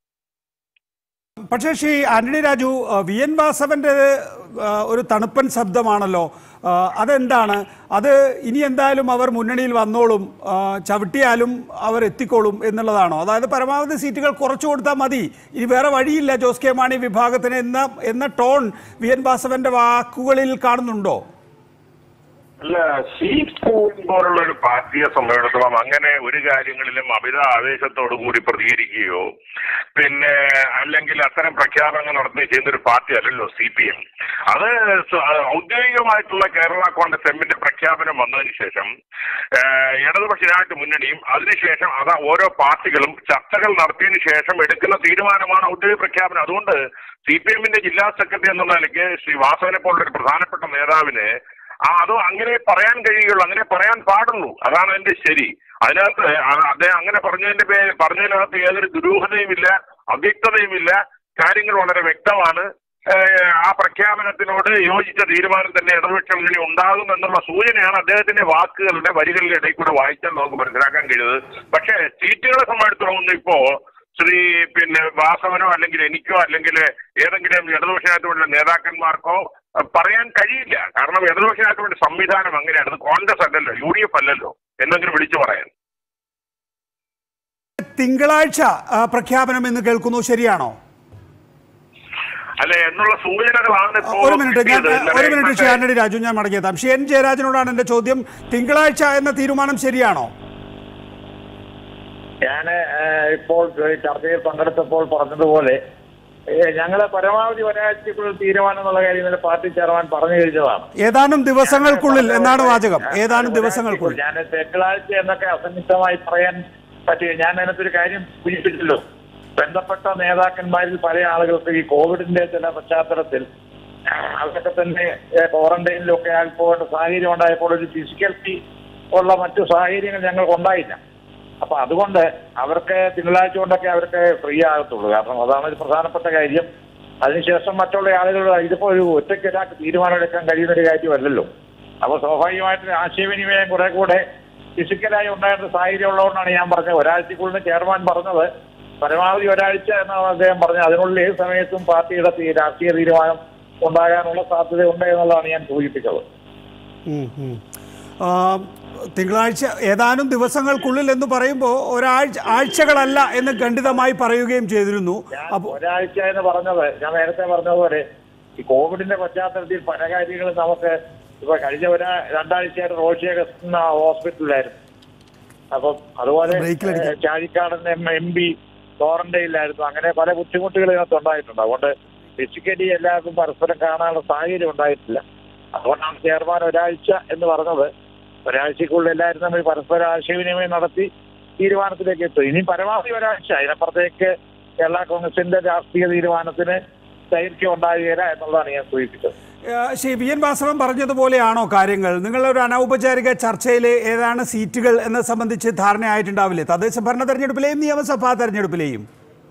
പക്ഷേ ശ്രീ ആന്റണി രാജു ആ, വി എൻ വാസവന്റെ ആ, ഒരു തണുപ്പൻ ശബ്ദമാണല്ലോ ആ, അതെന്താണ് അത് ഇനി എന്തായാലും അവർ മുന്നണിയിൽ വന്നോളും ആ, ചവിട്ടിയാലും അവർ എത്തിക്കോളും എന്നുള്ളതാണോ അതായത് പരമാവധി സീറ്റുകൾ കുറച്ചു കൊടുത്താൽ മതി ഇനി വേറെ വഴിയില്ല ജോസ് കെ മാണി വിഭാഗത്തിന് എന്ന എന്ന ടോൺ വി എൻ വാസവന്റെ വാക്കുകളിൽ കാണുന്നുണ്ടോ അല്ല സീറ്റ് പോലുള്ള ഒരു പാർട്ടിയെ സംബന്ധിച്ചിടത്തോളം അങ്ങനെ ഒരു കാര്യങ്ങളിലും അമിത ആവേശത്തോടു കൂടി പ്രതികരിക്കുകയോ പിന്നെ അല്ലെങ്കിൽ അത്തരം പ്രഖ്യാപനങ്ങൾ നടത്തുകയോ ചെയ്യുന്ന ഒരു പാർട്ടി അല്ലല്ലോ സി പി എം അത് സ- ഔദ്യോഗികമായിട്ടുള്ള കേരള കോൺഗ്രസ് എമ്മിന്റെ പ്രഖ്യാപനം വന്നതിന് ശേഷം ഏഹ്, ഇടതുപക്ഷ ജനാധിപത്യ മുന്നണിയും അതിനുശേഷം അത് ഓരോ പാർട്ടികളും ചർച്ചകൾ നടത്തിയതിനു ശേഷം എടുക്കുന്ന തീരുമാനമാണ് ഔദ്യോഗിക പ്രഖ്യാപനം അതുകൊണ്ട് സി പി എമ്മിന്റെ ജില്ലാ സെക്രട്ടറി എന്നുള്ള നിലയ്ക്ക് ശ്രീ വാസവനെ പോലുള്ള ഒരു പ്രധാനപ്പെട്ട നേതാവിന് ആ അത് അങ്ങനെ പറയാൻ കഴിയുള്ളൂ അങ്ങനെ പറയാൻ പാടുള്ളൂ അതാണ് എന്റെ ശരി അതിനകത്ത് ആ- അദ്ദേഹം അങ്ങനെ പറഞ്ഞതിന്റെ പേര് പറഞ്ഞതിനകത്ത് യാതൊരു ദുരൂഹതയുമില്ല അവ്യക്തതയുമില്ല കാര്യങ്ങൾ വളരെ വ്യക്തമാണ് ഏഹ് ആ പ്രഖ്യാപനത്തിനോട് യോജിച്ച തീരുമാനം തന്നെ ഇടതുപക്ഷ മുന്നണി ഉണ്ടാകും എന്നുള്ള സൂചനയാണ് അദ്ദേഹത്തിന്റെ വാക്കുകളുടെ വരികളുടെ ഇടയിൽ കൂടെ വായിച്ചാൽ നമുക്ക് മനസ്സിലാക്കാൻ കഴിയുന്നത് പക്ഷേ സീറ്റുകളെ സംബന്ധിച്ചിടത്തോളം ഒന്നും ഇപ്പോ ശ്രീ പിന്നെ വാസവനോ അല്ലെങ്കിൽ എനിക്കോ അല്ലെങ്കിൽ ഏതെങ്കിലും ഇടതുപക്ഷ നേതാക്കന്മാർക്കോ അഹ് പറയാൻ കഴിയില്ല കാരണം ഇടതുപക്ഷ സംവിധാനം അങ്ങനെയാണ് അത് കോൺഗ്രസ് അല്ലല്ലോ യു ഡി എഫ് അല്ലല്ലോ എന്തെങ്കിലും വിളിച്ചു പറയാൻ തിങ്കളാഴ്ച ആ, പ്രഖ്യാപനം എന്ന് കേൾക്കുന്നു ശരിയാണോ അല്ലെ എന്നുള്ള സൂചനകളാണ് ഇപ്പോ ഒരു മിനിറ്റ് ഞാൻ കിട്ടിയത്. ഇന്നലെ ഒരു മിനിറ്റ് ശ്രീ ഇന്നത്തെ- ആന്റണി രാജു ഞാൻ മടങ്ങിയെത്താം ശ്രീ എൻ ജയരാജനോടാണ് എൻ്റെ ചോദ്യം തിങ്കളാഴ്ച എന്ന തീരുമാനം ശരിയാണോ ഞാൻ ഇപ്പോൾ ചർച്ചയിൽ പങ്കെടുത്തപ്പോൾ പറഞ്ഞതുപോലെ ഏഹ്, ഞങ്ങള് പരമാവധി ഒരാഴ്ചക്കുള്ളിൽ തീരുമാനം എന്നുള്ള കാര്യം ഇന്നലെ പാർട്ടി ചെയർമാൻ പറഞ്ഞു കഴിഞ്ഞതാണ് ഏതാനും ദിവസങ്ങൾക്കുള്ളിൽ എന്നാണ് വാചകം ഏതാനും ദിവസങ്ങൾക്കുള്ളിൽ ഞാൻ തിങ്കളാഴ്ച എന്നൊക്കെ അസന്നിഗ്ധമായി പറയാൻ പറ്റില്ല ഞാൻ അതിനകത്തൊരു കാര്യം സൂചിപ്പിച്ചല്ലോ ബന്ധപ്പെട്ട നേതാക്കന്മാരിൽ പല ആളുകൾക്ക് ഈ കോവിഡിന്റെ ചില പശ്ചാത്തലത്തിൽ ആ, അതൊക്കെ തന്നെ ക്വാറന്റൈനിലൊക്കെ ആയി പോകേണ്ട സാഹചര്യം ഉണ്ടായപ്പോൾ ഒരു ഫിസിക്കൽറ്റി ഉള്ള മറ്റു സാഹചര്യങ്ങൾ ഞങ്ങൾക്ക് ഉണ്ടായില്ല അപ്പൊ അതുകൊണ്ട് അവർക്ക് തിങ്കളാഴ്ച കൊണ്ടൊക്കെ അവർക്ക് ഫ്രീ ആകത്തുള്ളൂ കാരണം അതാണ് ഒരു പ്രധാനപ്പെട്ട കാര്യം അതിനുശേഷം മറ്റുള്ള ആളുകൾ ഇതിപ്പോ ഒരു ഒറ്റയ്ക്ക് ഒരാൾക്ക് തീരുമാനമെടുക്കാൻ കഴിയുന്ന ഒരു കാര്യമല്ലല്ലോ അപ്പൊ സ്വാഭാവികമായിട്ട് ആശയവിനിമയം കുറെ കൂടെ ഫിസിക്കലായി ഉണ്ടായിരുന്ന സാഹചര്യം ഉള്ളതുകൊണ്ടാണ് ഞാൻ പറഞ്ഞത് ഒരാഴ്ചക്കുള്ളിൽ ചെയർമാൻ പറഞ്ഞത് പരമാവധി ഒരാഴ്ച എന്നാണ് അദ്ദേഹം പറഞ്ഞത് അതിനുള്ളിൽ ഏത് സമയത്തും പാർട്ടിയുടെ തീ- രാഷ്ട്രീയ തീരുമാനം ഉണ്ടാകാനുള്ള സാധ്യതയുണ്ട് എന്നുള്ളതാണ് ഞാൻ സൂചിപ്പിച്ചത് ഉം, ഉം. ആ, തിങ്കളാഴ്ച ഏതാനും ദിവസങ്ങൾക്കുള്ളിൽ എന്ന് പറയുമ്പോൾ ഒരാഴ്ച ആഴ്ചകളല്ല എന്ന് ഖണ്ഡിതമായി പറയുകയും ചെയ്തിരുന്നു ഞാൻ അപ്പോൾ ഒരാഴ്ച എന്ന് പറഞ്ഞത് ഞാൻ നേരത്തെ പറഞ്ഞതുപോലെ ഈ കോവിഡിന്റെ പശ്ചാത്തലത്തിൽ പല കാര്യങ്ങളും നമുക്ക് ഇപ്പൊ കഴിഞ്ഞ ഒരാ രണ്ടാഴ്ചയായിട്ട് റോഷി അഗസ്റ്റിൻ ഹോസ്പിറ്റലിലായിരുന്നു അപ്പം അതുപോലെ ബ്രേക്കിലെടുക്കാം. ഏഹ്, ചാഴിക്കാടൻ എം എം പി ക്വാറന്റൈനിലായിരുന്നു അങ്ങനെ പല ബുദ്ധിമുട്ടുകൾ ഇതിനകത്ത് ഉണ്ടായിട്ടുണ്ട് അതുകൊണ്ട് ഫിസിക്കലി എല്ലാവർക്കും പരസ്പരം കാണാനുള്ള സാഹചര്യം ഉണ്ടായിട്ടില്ല അതുകൊണ്ടാണ് ചെയർമാൻ ഒരാഴ്ച എന്ന് പറഞ്ഞത് ഒരാഴ്ചക്കുള്ളിൽ എല്ലാവരും തമ്മിൽ പരസ്പര ആശയവിനിമയം നടത്തി തീരുമാനത്തിലേക്ക് എത്തും ഇനി പരമാവധി ഒരാഴ്ച അതിനപ്പുറത്തേക്ക് കേരള കോൺഗ്രസിന്റെ രാഷ്ട്രീയ തീരുമാനത്തിന് ദൈർഘ്യം ഉണ്ടാകുകയില്ല എന്നുള്ളതാണ് ഞാൻ സൂചിപ്പിച്ചത് ആ, ശ്രീ വി എൻ വാസവൻ പറഞ്ഞതുപോലെയാണോ കാര്യങ്ങൾ നിങ്ങളൊരു അനൗപചാരിക ചർച്ചയിൽ ഏതാണ് സീറ്റുകൾ എന്നത് സംബന്ധിച്ച് ധാരണയായിട്ടുണ്ടാവില്ലേ തദ്ദേശ ഭരണ തെരഞ്ഞെടുപ്പിലെയും നിയമസഭാ തെരഞ്ഞെടുപ്പിലെയും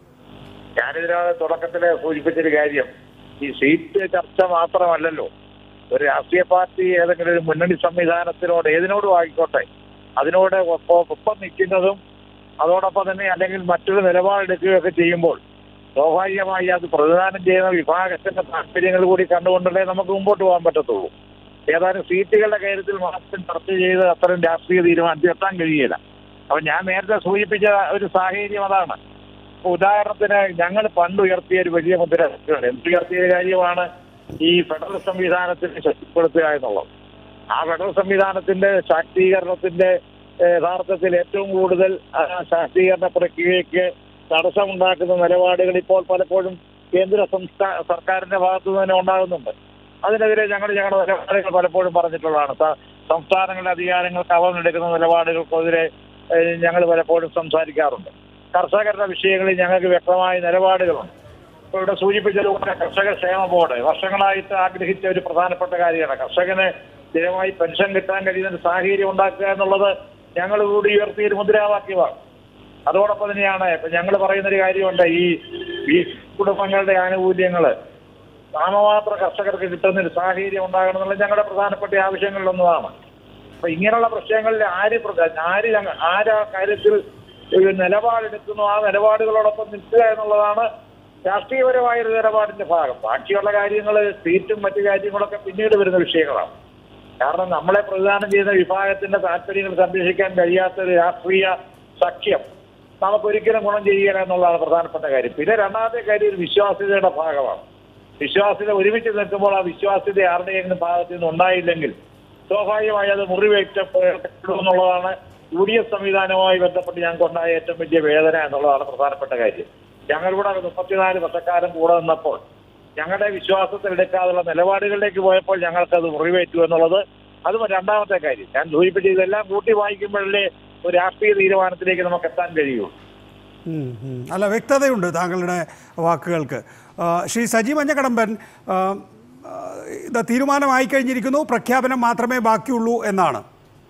ഞാനിതിനകത്ത് തുടക്കത്തില് സൂചിപ്പിച്ചൊരു കാര്യം ഈ സീറ്റ് ചർച്ച മാത്രമല്ലല്ലോ ഒരു രാഷ്ട്രീയ പാർട്ടി ഏതെങ്കിലും ഒരു മുന്നണി സംവിധാനത്തിനോട് ഏതിനോടും ആയിക്കോട്ടെ അതിനോട് ഒപ്പം ഒപ്പം നിൽക്കുന്നതും അതോടൊപ്പം തന്നെ അല്ലെങ്കിൽ മറ്റൊരു നിലപാടെടുക്കുകയൊക്കെ ചെയ്യുമ്പോൾ സ്വാഭാവികമായി അത് പ്രതിദാനം ചെയ്യുന്ന വിഭാഗത്തിന്റെ താല്പര്യങ്ങൾ കൂടി കണ്ടുകൊണ്ടല്ലേ നമുക്ക് മുമ്പോട്ട് പോകാൻ പറ്റത്തുള്ളൂ ഏതാനും സീറ്റുകളുടെ കാര്യത്തിൽ മാത്രം ചർച്ച ചെയ്ത് അത്തരം രാഷ്ട്രീയ തീരുമാനത്തിൽ എത്താൻ കഴിയില്ല അപ്പൊ ഞാൻ നേരത്തെ സൂചിപ്പിച്ച ഒരു സാഹചര്യം അതാണ് ഇപ്പൊ ഉദാഹരണത്തിന് ഞങ്ങൾ പണ്ട് ഉയർത്തിയ ഒരു വലിയ മുദ്രാവാക്യമാണ് എന്തുയർത്തിയ ഒരു കാര്യമാണ് ഈ ഫെഡറൽ സംവിധാനത്തിന് ശക്തിപ്പെടുത്തുക എന്നുള്ളത് ആ ഫെഡറൽ സംവിധാനത്തിന്റെ ശാക്തീകരണത്തിന്റെ ഏഹ്, യഥാർത്ഥത്തിൽ ഏറ്റവും കൂടുതൽ ആ ശാക്തീകരണ പ്രക്രിയയ്ക്ക് തടസ്സമുണ്ടാക്കുന്ന നിലപാടുകൾ ഇപ്പോൾ പലപ്പോഴും കേന്ദ്ര സംസ്ഥാന സർക്കാരിന്റെ ഭാഗത്തു നിന്ന് തന്നെ ഉണ്ടാകുന്നുണ്ട് അതിനെതിരെ ഞങ്ങൾ ഞങ്ങളുടെ നിലപാടുകൾ പലപ്പോഴും പറഞ്ഞിട്ടുള്ളതാണ് സ- സംസ്ഥാനങ്ങളുടെ അധികാരങ്ങൾക്ക് അവനെടുക്കുന്ന നിലപാടുകൾക്കെതിരെ ഞങ്ങൾ പലപ്പോഴും സംസാരിക്കാറുണ്ട് കർഷകരുടെ വിഷയങ്ങളിൽ ഞങ്ങൾക്ക് വ്യക്തമായ നിലപാടുകളുണ്ട് ഇപ്പോൾ ഇവിടെ സൂചിപ്പിച്ചതുപോലെ കർഷക ക്ഷേമ ബോർഡ് വർഷങ്ങളായിട്ട് ആഗ്രഹിച്ച ഒരു പ്രധാനപ്പെട്ട കാര്യമാണ് കർഷകന് സ്ഥിരമായി പെൻഷൻ കിട്ടാൻ കഴിയുന്ന ഒരു സാഹചര്യം ഉണ്ടാക്കുക എന്നുള്ളത് ഞങ്ങൾ കൂടി ഉയർത്തിയ ഒരു മുദ്രാവാക്യമാണ് അതോടൊപ്പം തന്നെയാണ് ഇപ്പൊ ഞങ്ങൾ പറയുന്ന ഒരു കാര്യമുണ്ട് ഈ ഈ കുടുംബങ്ങളുടെ ആനുകൂല്യങ്ങള് നാമമാത്ര കർഷകർക്ക് കിട്ടുന്ന ഒരു സാഹചര്യം ഉണ്ടാകണം എന്നുള്ളത് ഞങ്ങളുടെ പ്രധാനപ്പെട്ട ആവശ്യങ്ങളിലൊന്നതാണ് അപ്പൊ ഇങ്ങനെയുള്ള പ്രശ്നങ്ങളിൽ ആര് പ്ര- ആര് ഞങ്ങ- ആര് ആ കാര്യത്തിൽ ഒരു നിലപാടെടുക്കുന്നു ആ നിലപാടുകളോടൊപ്പം നിൽക്കുക എന്നുള്ളതാണ് രാഷ്ട്രീയപരമായ ഒരു നിലപാടിന്റെ ഭാഗം ബാക്കിയുള്ള കാര്യങ്ങൾ സീറ്റും മറ്റു കാര്യങ്ങളൊക്കെ പിന്നീട് വരുന്ന വിഷയങ്ങളാണ് കാരണം നമ്മളെ പ്രതിദാനം ചെയ്യുന്ന വിഭാഗത്തിന്റെ താല്പര്യങ്ങൾ സംരക്ഷിക്കാൻ കഴിയാത്ത ഒരു രാഷ്ട്രീയ സഖ്യം നമുക്കൊരിക്കലും ഗുണം ചെയ്യുക എന്നുള്ളതാണ് പ്രധാനപ്പെട്ട കാര്യം പിന്നെ രണ്ടാമത്തെ കാര്യം ഒരു വിശ്വാസ്യതയുടെ ഭാഗമാണ് വിശ്വാസ്യത ഒരുമിച്ച് നിൽക്കുമ്പോൾ ആ വിശ്വാസ്യത ആരുടെയെങ്കിലും ഭാഗത്തു നിന്ന് ഉണ്ടായില്ലെങ്കിൽ സ്വാഭാവികമായി അത് മുറിവേറ്റപ്പെടും എന്നുള്ളതാണ് യു ഡി എഫ് സംവിധാനവുമായി ബന്ധപ്പെട്ട് ഞങ്ങൾക്ക് ഉണ്ടായ ഏറ്റവും വലിയ വേദന എന്നുള്ളതാണ് പ്രധാനപ്പെട്ട കാര്യം ഞങ്ങളിവിടെ മുപ്പത്തിനാല് വർഷക്കാലം കൂടെ നിന്നപ്പോൾ ഞങ്ങളുടെ വിശ്വാസത്തിൽ എടുക്കാതുള്ള നിലപാടുകളിലേക്ക് പോയപ്പോൾ ഞങ്ങൾക്കത് മുറിവേറ്റു എന്നുള്ളത് അതും രണ്ടാമത്തെ കാര്യം ഞാൻ സൂചിപ്പിച്ച ഇതെല്ലാം കൂട്ടി വായിക്കുമ്പോഴല്ലേ ഒരു രാഷ്ട്രീയ തീരുമാനത്തിലേക്ക് നമുക്ക് എത്താൻ കഴിയുള്ളൂ ഉം, ഉം. അല്ല വ്യക്തതയുണ്ട് താങ്കളുടെ വാക്കുകൾക്ക് ആ, ശ്രീ സജി മഞ്ഞക്കടമ്പൻ ആ, ആ, ഇത് തീരുമാനമായി കഴിഞ്ഞിരിക്കുന്നു പ്രഖ്യാപനം മാത്രമേ ബാക്കിയുള്ളൂ എന്നാണ്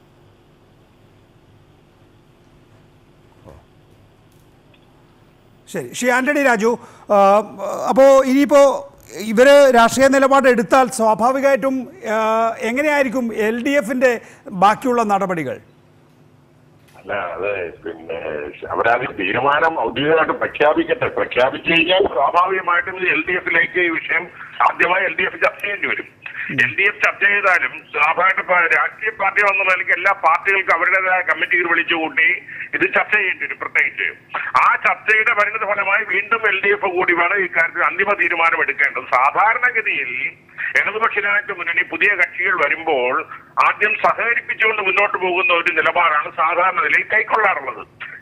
ശരി ശ്രീ ആന്റണി രാജു അപ്പോൾ ഇനിയിപ്പോൾ ഇവർ രാഷ്ട്രീയ നിലപാട് എടുത്താൽ സ്വാഭാവികമായിട്ടും ആ, എങ്ങനെയായിരിക്കും എൽ ഡി എഫിൻ്റെ ബാക്കിയുള്ള നടപടികൾ അല്ല അത് പിന്നെ അവരാദ്യം തീരുമാനം ഔദ്യോഗികമായിട്ട് പ്രഖ്യാപിക്കട്ടെ പ്രഖ്യാപിച്ചു കഴിഞ്ഞാൽ സ്വാഭാവികമായിട്ടും എൽ ഡി എഫിലേക്ക് ഈ വിഷയം ആദ്യമായി എൽ ഡി എഫ് ചർച്ച ചെയ്യേണ്ടി വരും എൽ ഡി എഫ് ചർച്ച ചെയ്താലും സ്വാഭാവികമായിട്ട് ഇപ്പൊ രാഷ്ട്രീയ പാർട്ടി വന്ന നിലയ്ക്ക് എല്ലാ പാർട്ടികൾക്കും അവരുടേതായ കമ്മിറ്റികൾ വിളിച്ചു കൂട്ടി ഇത് ചർച്ച ചെയ്യേണ്ടി വരും പ്രത്യേകിച്ച് ആ ചർച്ചയുടെ പരിണിത ഫലമായി വീണ്ടും എൽ ഡി എഫ് കൂടി വേണം ഇക്കാര്യത്തിൽ അന്തിമ തീരുമാനം എടുക്കേണ്ടത് സാധാരണഗതിയിൽ ഇടതുപക്ഷ ജനാധിപത്യ മുന്നണി പുതിയ കക്ഷികൾ വരുമ്പോൾ ആദ്യം സഹകരിപ്പിച്ചുകൊണ്ട് മുന്നോട്ട് പോകുന്ന ഒരു നിലപാടാണ് സാധാരണ നിലയിൽ കൈക്കൊള്ളാറുള്ളത്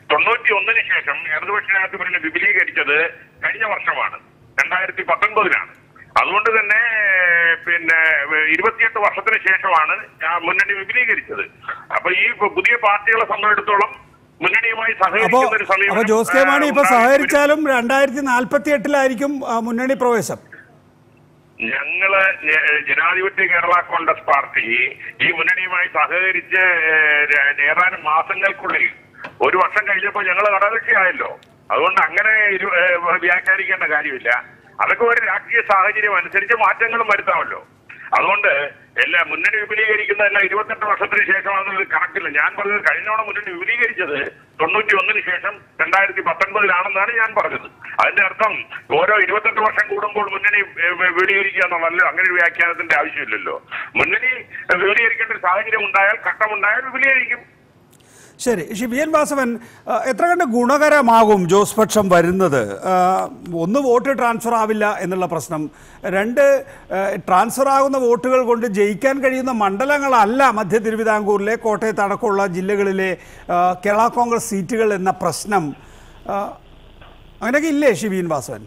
തൊണ്ണൂറ്റി ഒന്നിന് ശേഷം ഇടതുപക്ഷ ജനാധിപത്യം വിപുലീകരിച്ചത് കഴിഞ്ഞ വർഷമാണ് രണ്ടായിരത്തി പത്തൊൻപതിലാണ് അതുകൊണ്ട് തന്നെ ഏഹ്, പിന്നെ ഏഹ്, ഇരുപത്തിയെട്ട് വർഷത്തിന് ശേഷമാണ് ആ മുന്നണി വിപുലീകരിച്ചത് അപ്പൊ ഈ പുതിയ പാർട്ടികളെ സംബന്ധിച്ചിടത്തോളം മുന്നണിയുമായി അപ്പോ സഹകരിക്കുന്ന ഒരു അപ്പൊ സമീപനം ജോസ് കെ മാണി ഇപ്പൊ ഏഹ്, സഹകരിച്ചാലും രണ്ടായിരത്തി നാൽപ്പത്തി എട്ടിലായിരിക്കും മുന്നണി പ്രവേശം ഞങ്ങള് ജ- ജനാധിപത്യ കേരള കോൺഗ്രസ് പാർട്ടി ഈ മുന്നണിയുമായി സഹകരിച്ച് ഏഹ്, ര- ഏതാനും മാസങ്ങൾക്കുള്ളിൽ ഒരു വർഷം കഴിഞ്ഞപ്പോൾ ഞങ്ങൾ ഘടകകക്ഷിയായല്ലോ അതുകൊണ്ട് അങ്ങനെ ഇരു- ഏഹ്, വ്യാഖ്യാനിക്കേണ്ട കാര്യമില്ല അതൊക്കെ ഒരു രാഷ്ട്രീയ സാഹചര്യം അനുസരിച്ച് മാറ്റങ്ങളും വരുത്താമല്ലോ അതുകൊണ്ട് എല്ലാ മുന്നണി വിപുലീകരിക്കുന്നതെല്ലാം ഇരുപത്തെട്ട് വർഷത്തിന് ശേഷമാണെന്നത് കണക്കില്ല ഞാൻ പറഞ്ഞത് കഴിഞ്ഞോണം മുന്നണി വിപുലീകരിച്ചത് തൊണ്ണൂറ്റി ഒന്നിന് ശേഷം രണ്ടായിരത്തി പത്തൊൻപതിലാണെന്നാണ് ഞാൻ പറഞ്ഞത് അതിന്റെ അർത്ഥം ഓരോ ഇരുപത്തെട്ട് വർഷം കൂടുമ്പോൾ മുന്നണി ഏഹ്, വിപുലീകരിക്കുക എന്നുള്ളല്ലോ അങ്ങനെ ഒരു വ്യാഖ്യാനത്തിന്റെ ആവശ്യമില്ലല്ലോ മുന്നണി ഏഹ്, വിപുലീകരിക്കേണ്ട ഒരു സാഹചര്യം ഉണ്ടായാൽ ഘട്ടമുണ്ടായാൽ വിപുലീകരിക്കും ശരി ശ്രീ വി എൻ വാസവൻ ആ, എത്ര കണ്ട് ഗുണകരമാകും ജോസ് പക്ഷം വരുന്നത് ആ, ഒന്ന് വോട്ട് ട്രാൻസ്ഫർ ആവില്ല എന്നുള്ള പ്രശ്നം രണ്ട് ആ, ട്രാൻസ്ഫർ ആകുന്ന വോട്ടുകൾ കൊണ്ട് ജയിക്കാൻ കഴിയുന്ന മണ്ഡലങ്ങളല്ല മധ്യ തിരുവിതാംകൂറിലെ കോട്ടയത്ത് അടക്കമുള്ള ജില്ലകളിലെ ആ, കേരള കോൺഗ്രസ് സീറ്റുകൾ എന്ന പ്രശ്നം ആ, അങ്ങനെയൊക്കെ ഇല്ലേ ശ്രീ വി എൻ വാസവൻ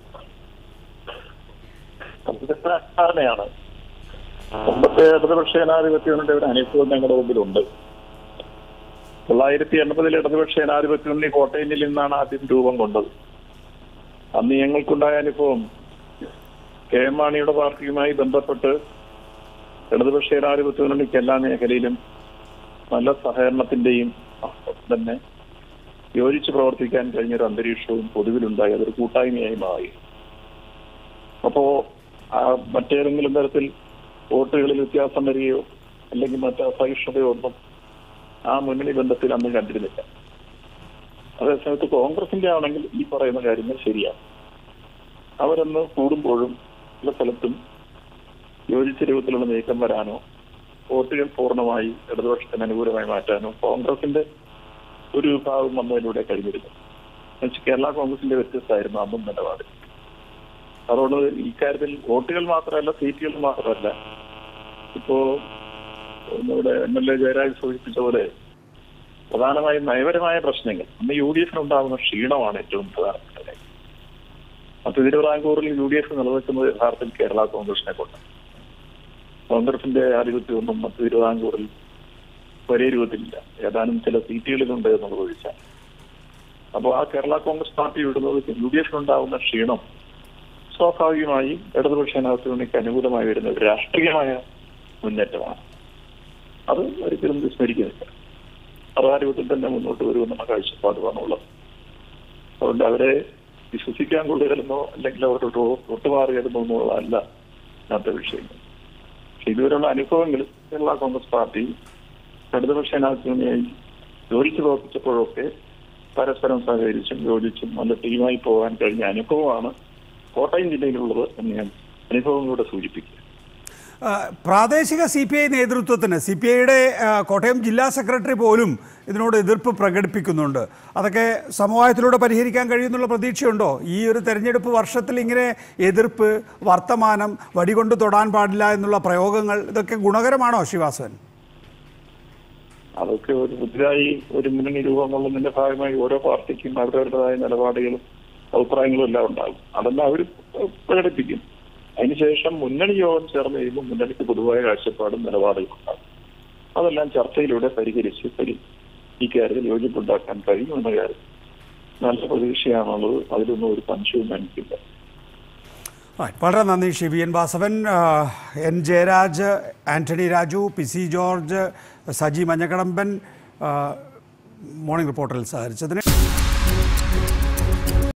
ധാരണയാണ് മുമ്പത്തെ ഇടതുപക്ഷ ജനാധിപത്യങ്ങളുടെ ഒരു അനുഭവം ഞങ്ങളുടെ മുമ്പിലുണ്ട് തൊള്ളായിരത്തി എൺപതിൽ ഇടതുപക്ഷ ജനാധിപത്യ മുന്നണി കോട്ടയത്തിൽ നിന്നാണ് ആദ്യം രൂപം കൊണ്ടത് അന്ന് ഞങ്ങൾക്കുണ്ടായ അനുഭവം കെ എം മാണിയുടെ പാർട്ടിയുമായി ബന്ധപ്പെട്ട് ഇടതുപക്ഷ ജനാധിപത്യ മുന്നണിക്ക് എല്ലാ മേഖലയിലും നല്ല സഹകരണത്തിന്റെയും ഒപ്പം തന്നെ യോജിച്ച് പ്രവർത്തിക്കാൻ കഴിഞ്ഞ ഒരു അന്തരീക്ഷവും പൊതുവിലുണ്ടായി അതൊരു കൂട്ടായ്മയായി മാറി അപ്പോ ആ മറ്റേതെങ്കിലും തരത്തിൽ വോട്ടുകളിൽ വ്യത്യാസം വരികയോ അല്ലെങ്കിൽ മറ്റ് അസഹിഷ്ണുതയോ ഒന്നും ആ മുന്നണി ബന്ധത്തിൽ അന്ന് കണ്ടിരുന്നില്ല അതേസമയത്ത് കോൺഗ്രസിന്റെ ആണെങ്കിൽ ഈ പറയുന്ന കാര്യങ്ങൾ ശരിയാണ് അവരന്ന് കൂടുമ്പോഴും പല സ്ഥലത്തും യോജിച്ച രൂപത്തിലുള്ള നീക്കം വരാനോ വോട്ടുകൾ പൂർണ്ണമായി ഇടതുപക്ഷത്തിന് അനുകൂലമായി മാറ്റാനോ കോൺഗ്രസിന്റെ ഒരു വിഭാഗം വന്നതിലൂടെ കഴിഞ്ഞിരുന്നു എന്നുവെച്ചാൽ കേരള കോൺഗ്രസിന്റെ വ്യത്യസ്തമായിരുന്നു അന്നും നിലപാട് അതുകൊണ്ട് ഇക്കാര്യത്തിൽ വോട്ടുകൾ മാത്രമല്ല സീറ്റുകൾ മാത്രമല്ല ഇപ്പോ നമ്മുടെ എം എൽ എ ജയരാജ് സൂചിപ്പിച്ച പോലെ പ്രധാനമായും നയപരമായ പ്രശ്നങ്ങൾ അന്ന് യു ഡി എഫിനുണ്ടാകുന്ന ക്ഷീണമാണ് ഏറ്റവും പ്രധാനപ്പെട്ട കാര്യം മധ്യ തിരുവിതാംകൂറിൽ യു ഡി എഫ് നിലനിൽക്കുന്നത് യഥാർത്ഥത്തിൽ കേരള കോൺഗ്രസിനെ കൊണ്ട് കോൺഗ്രസിന്റെ ആധിപത്യമൊന്നും മധ്യ തിരുവിതാംകൂറിൽ ഒരേ രൂപത്തിലില്ല ഏതാനും ചില സീറ്റുകളിലുണ്ട് എന്നുള്ളത് ഒഴിച്ചാൽ അപ്പോൾ ആ കേരള കോൺഗ്രസ് പാർട്ടി വിടുന്നത് യു ഡി എഫിനുണ്ടാകുന്ന ക്ഷീണം സ്വാഭാവികമായും ഇടതുപക്ഷ ജനാധിപത്യക്ക് അനുകൂലമായി വരുന്ന ഒരു രാഷ്ട്രീയമായ മുന്നേറ്റമാണ് അത് ഒരിക്കലും വിസ്മരിക്കുന്നില്ല അതാരൂപത്തിൽ തന്നെ മുന്നോട്ട് വരുമെന്നുള്ള കാഴ്ചപ്പാടുമാണുള്ളത് അതുകൊണ്ട് അവരെ വിശ്വസിക്കാൻ കൊള്ളുകയെന്നോ അല്ലെങ്കിൽ അവരുടെ ഒട്ടുമാറുകയെന്നോ എന്നുള്ളതല്ല ഇന്നത്തെ വിഷയങ്ങൾ പക്ഷെ ഇതുവരെയുള്ള അനുഭവങ്ങൾ കേരള കോൺഗ്രസ് പാർട്ടി ഇടതുപക്ഷ ജനാധിപത്യമായി യോജിച്ച് പ്രവർത്തിച്ചപ്പോഴൊക്കെ പരസ്പരം സഹകരിച്ചും യോജിച്ചും നല്ല ടീമായി പോകാൻ കഴിഞ്ഞ അനുഭവമാണ് കോട്ടയം ജില്ലയിലുള്ളത് എന്ന് ഞാൻ അനുഭവങ്ങളിലൂടെ സൂചിപ്പിക്കുക ആ, പ്രാദേശിക സി പി ഐ നേതൃത്വത്തിന് സി പി ഐയുടെ കോട്ടയം ജില്ലാ സെക്രട്ടറി പോലും ഇതിനോട് എതിർപ്പ് പ്രകടിപ്പിക്കുന്നുണ്ട് അതൊക്കെ സമവായത്തിലൂടെ പരിഹരിക്കാൻ കഴിയുന്നുള്ള പ്രതീക്ഷയുണ്ടോ ഈ ഒരു തെരഞ്ഞെടുപ്പ് വർഷത്തിൽ ഇങ്ങനെ എതിർപ്പ് വർത്തമാനം വടികൊണ്ട് തൊടാൻ പാടില്ല എന്നുള്ള പ്രയോഗങ്ങൾ ഇതൊക്കെ ഗുണകരമാണോ ശിവാസവൻ അതൊക്കെ ഒരു പുതിയതായി ഒരു മുന്നണി രൂപം കൊള്ളുന്നതിന്റെ ഭാഗമായി ഓരോ പാർട്ടിക്കും അവരവരുടേതായ നിലപാടുകളും അഭിപ്രായങ്ങളും എല്ലാം ഉണ്ടാകും അതെല്ലാം അവർ പ്രകടിപ്പിക്കും അതിനുശേഷം മുന്നണി യോഗം ചേർന്ന് കഴിയുമ്പോൾ മുന്നണിക്ക് പൊതുവായ കാഴ്ചപ്പാടും നിലപാടുകളും ഉണ്ടാകും അതെല്ലാം ചർച്ചയിലൂടെ പരിഹരിച്ച് പരി ഈ കാര്യത്തിൽ യോജിപ്പുണ്ടാക്കാൻ കഴിയുമെന്ന കാര്യം നല്ല പ്രതീക്ഷയാണുള്ളത് അതിലൊന്നും ഒരു സംശയവും എനിക്കില്ല Right. വളരെ നന്ദി ശ്രീ വി എൻ വാസവൻ ആ, N Jayaraj Antony Raju P C George Saji Manjakadamban ആ, മോർണിംഗ് റിപ്പോർട്ടറിൽ സഹകരിച്ചതിന്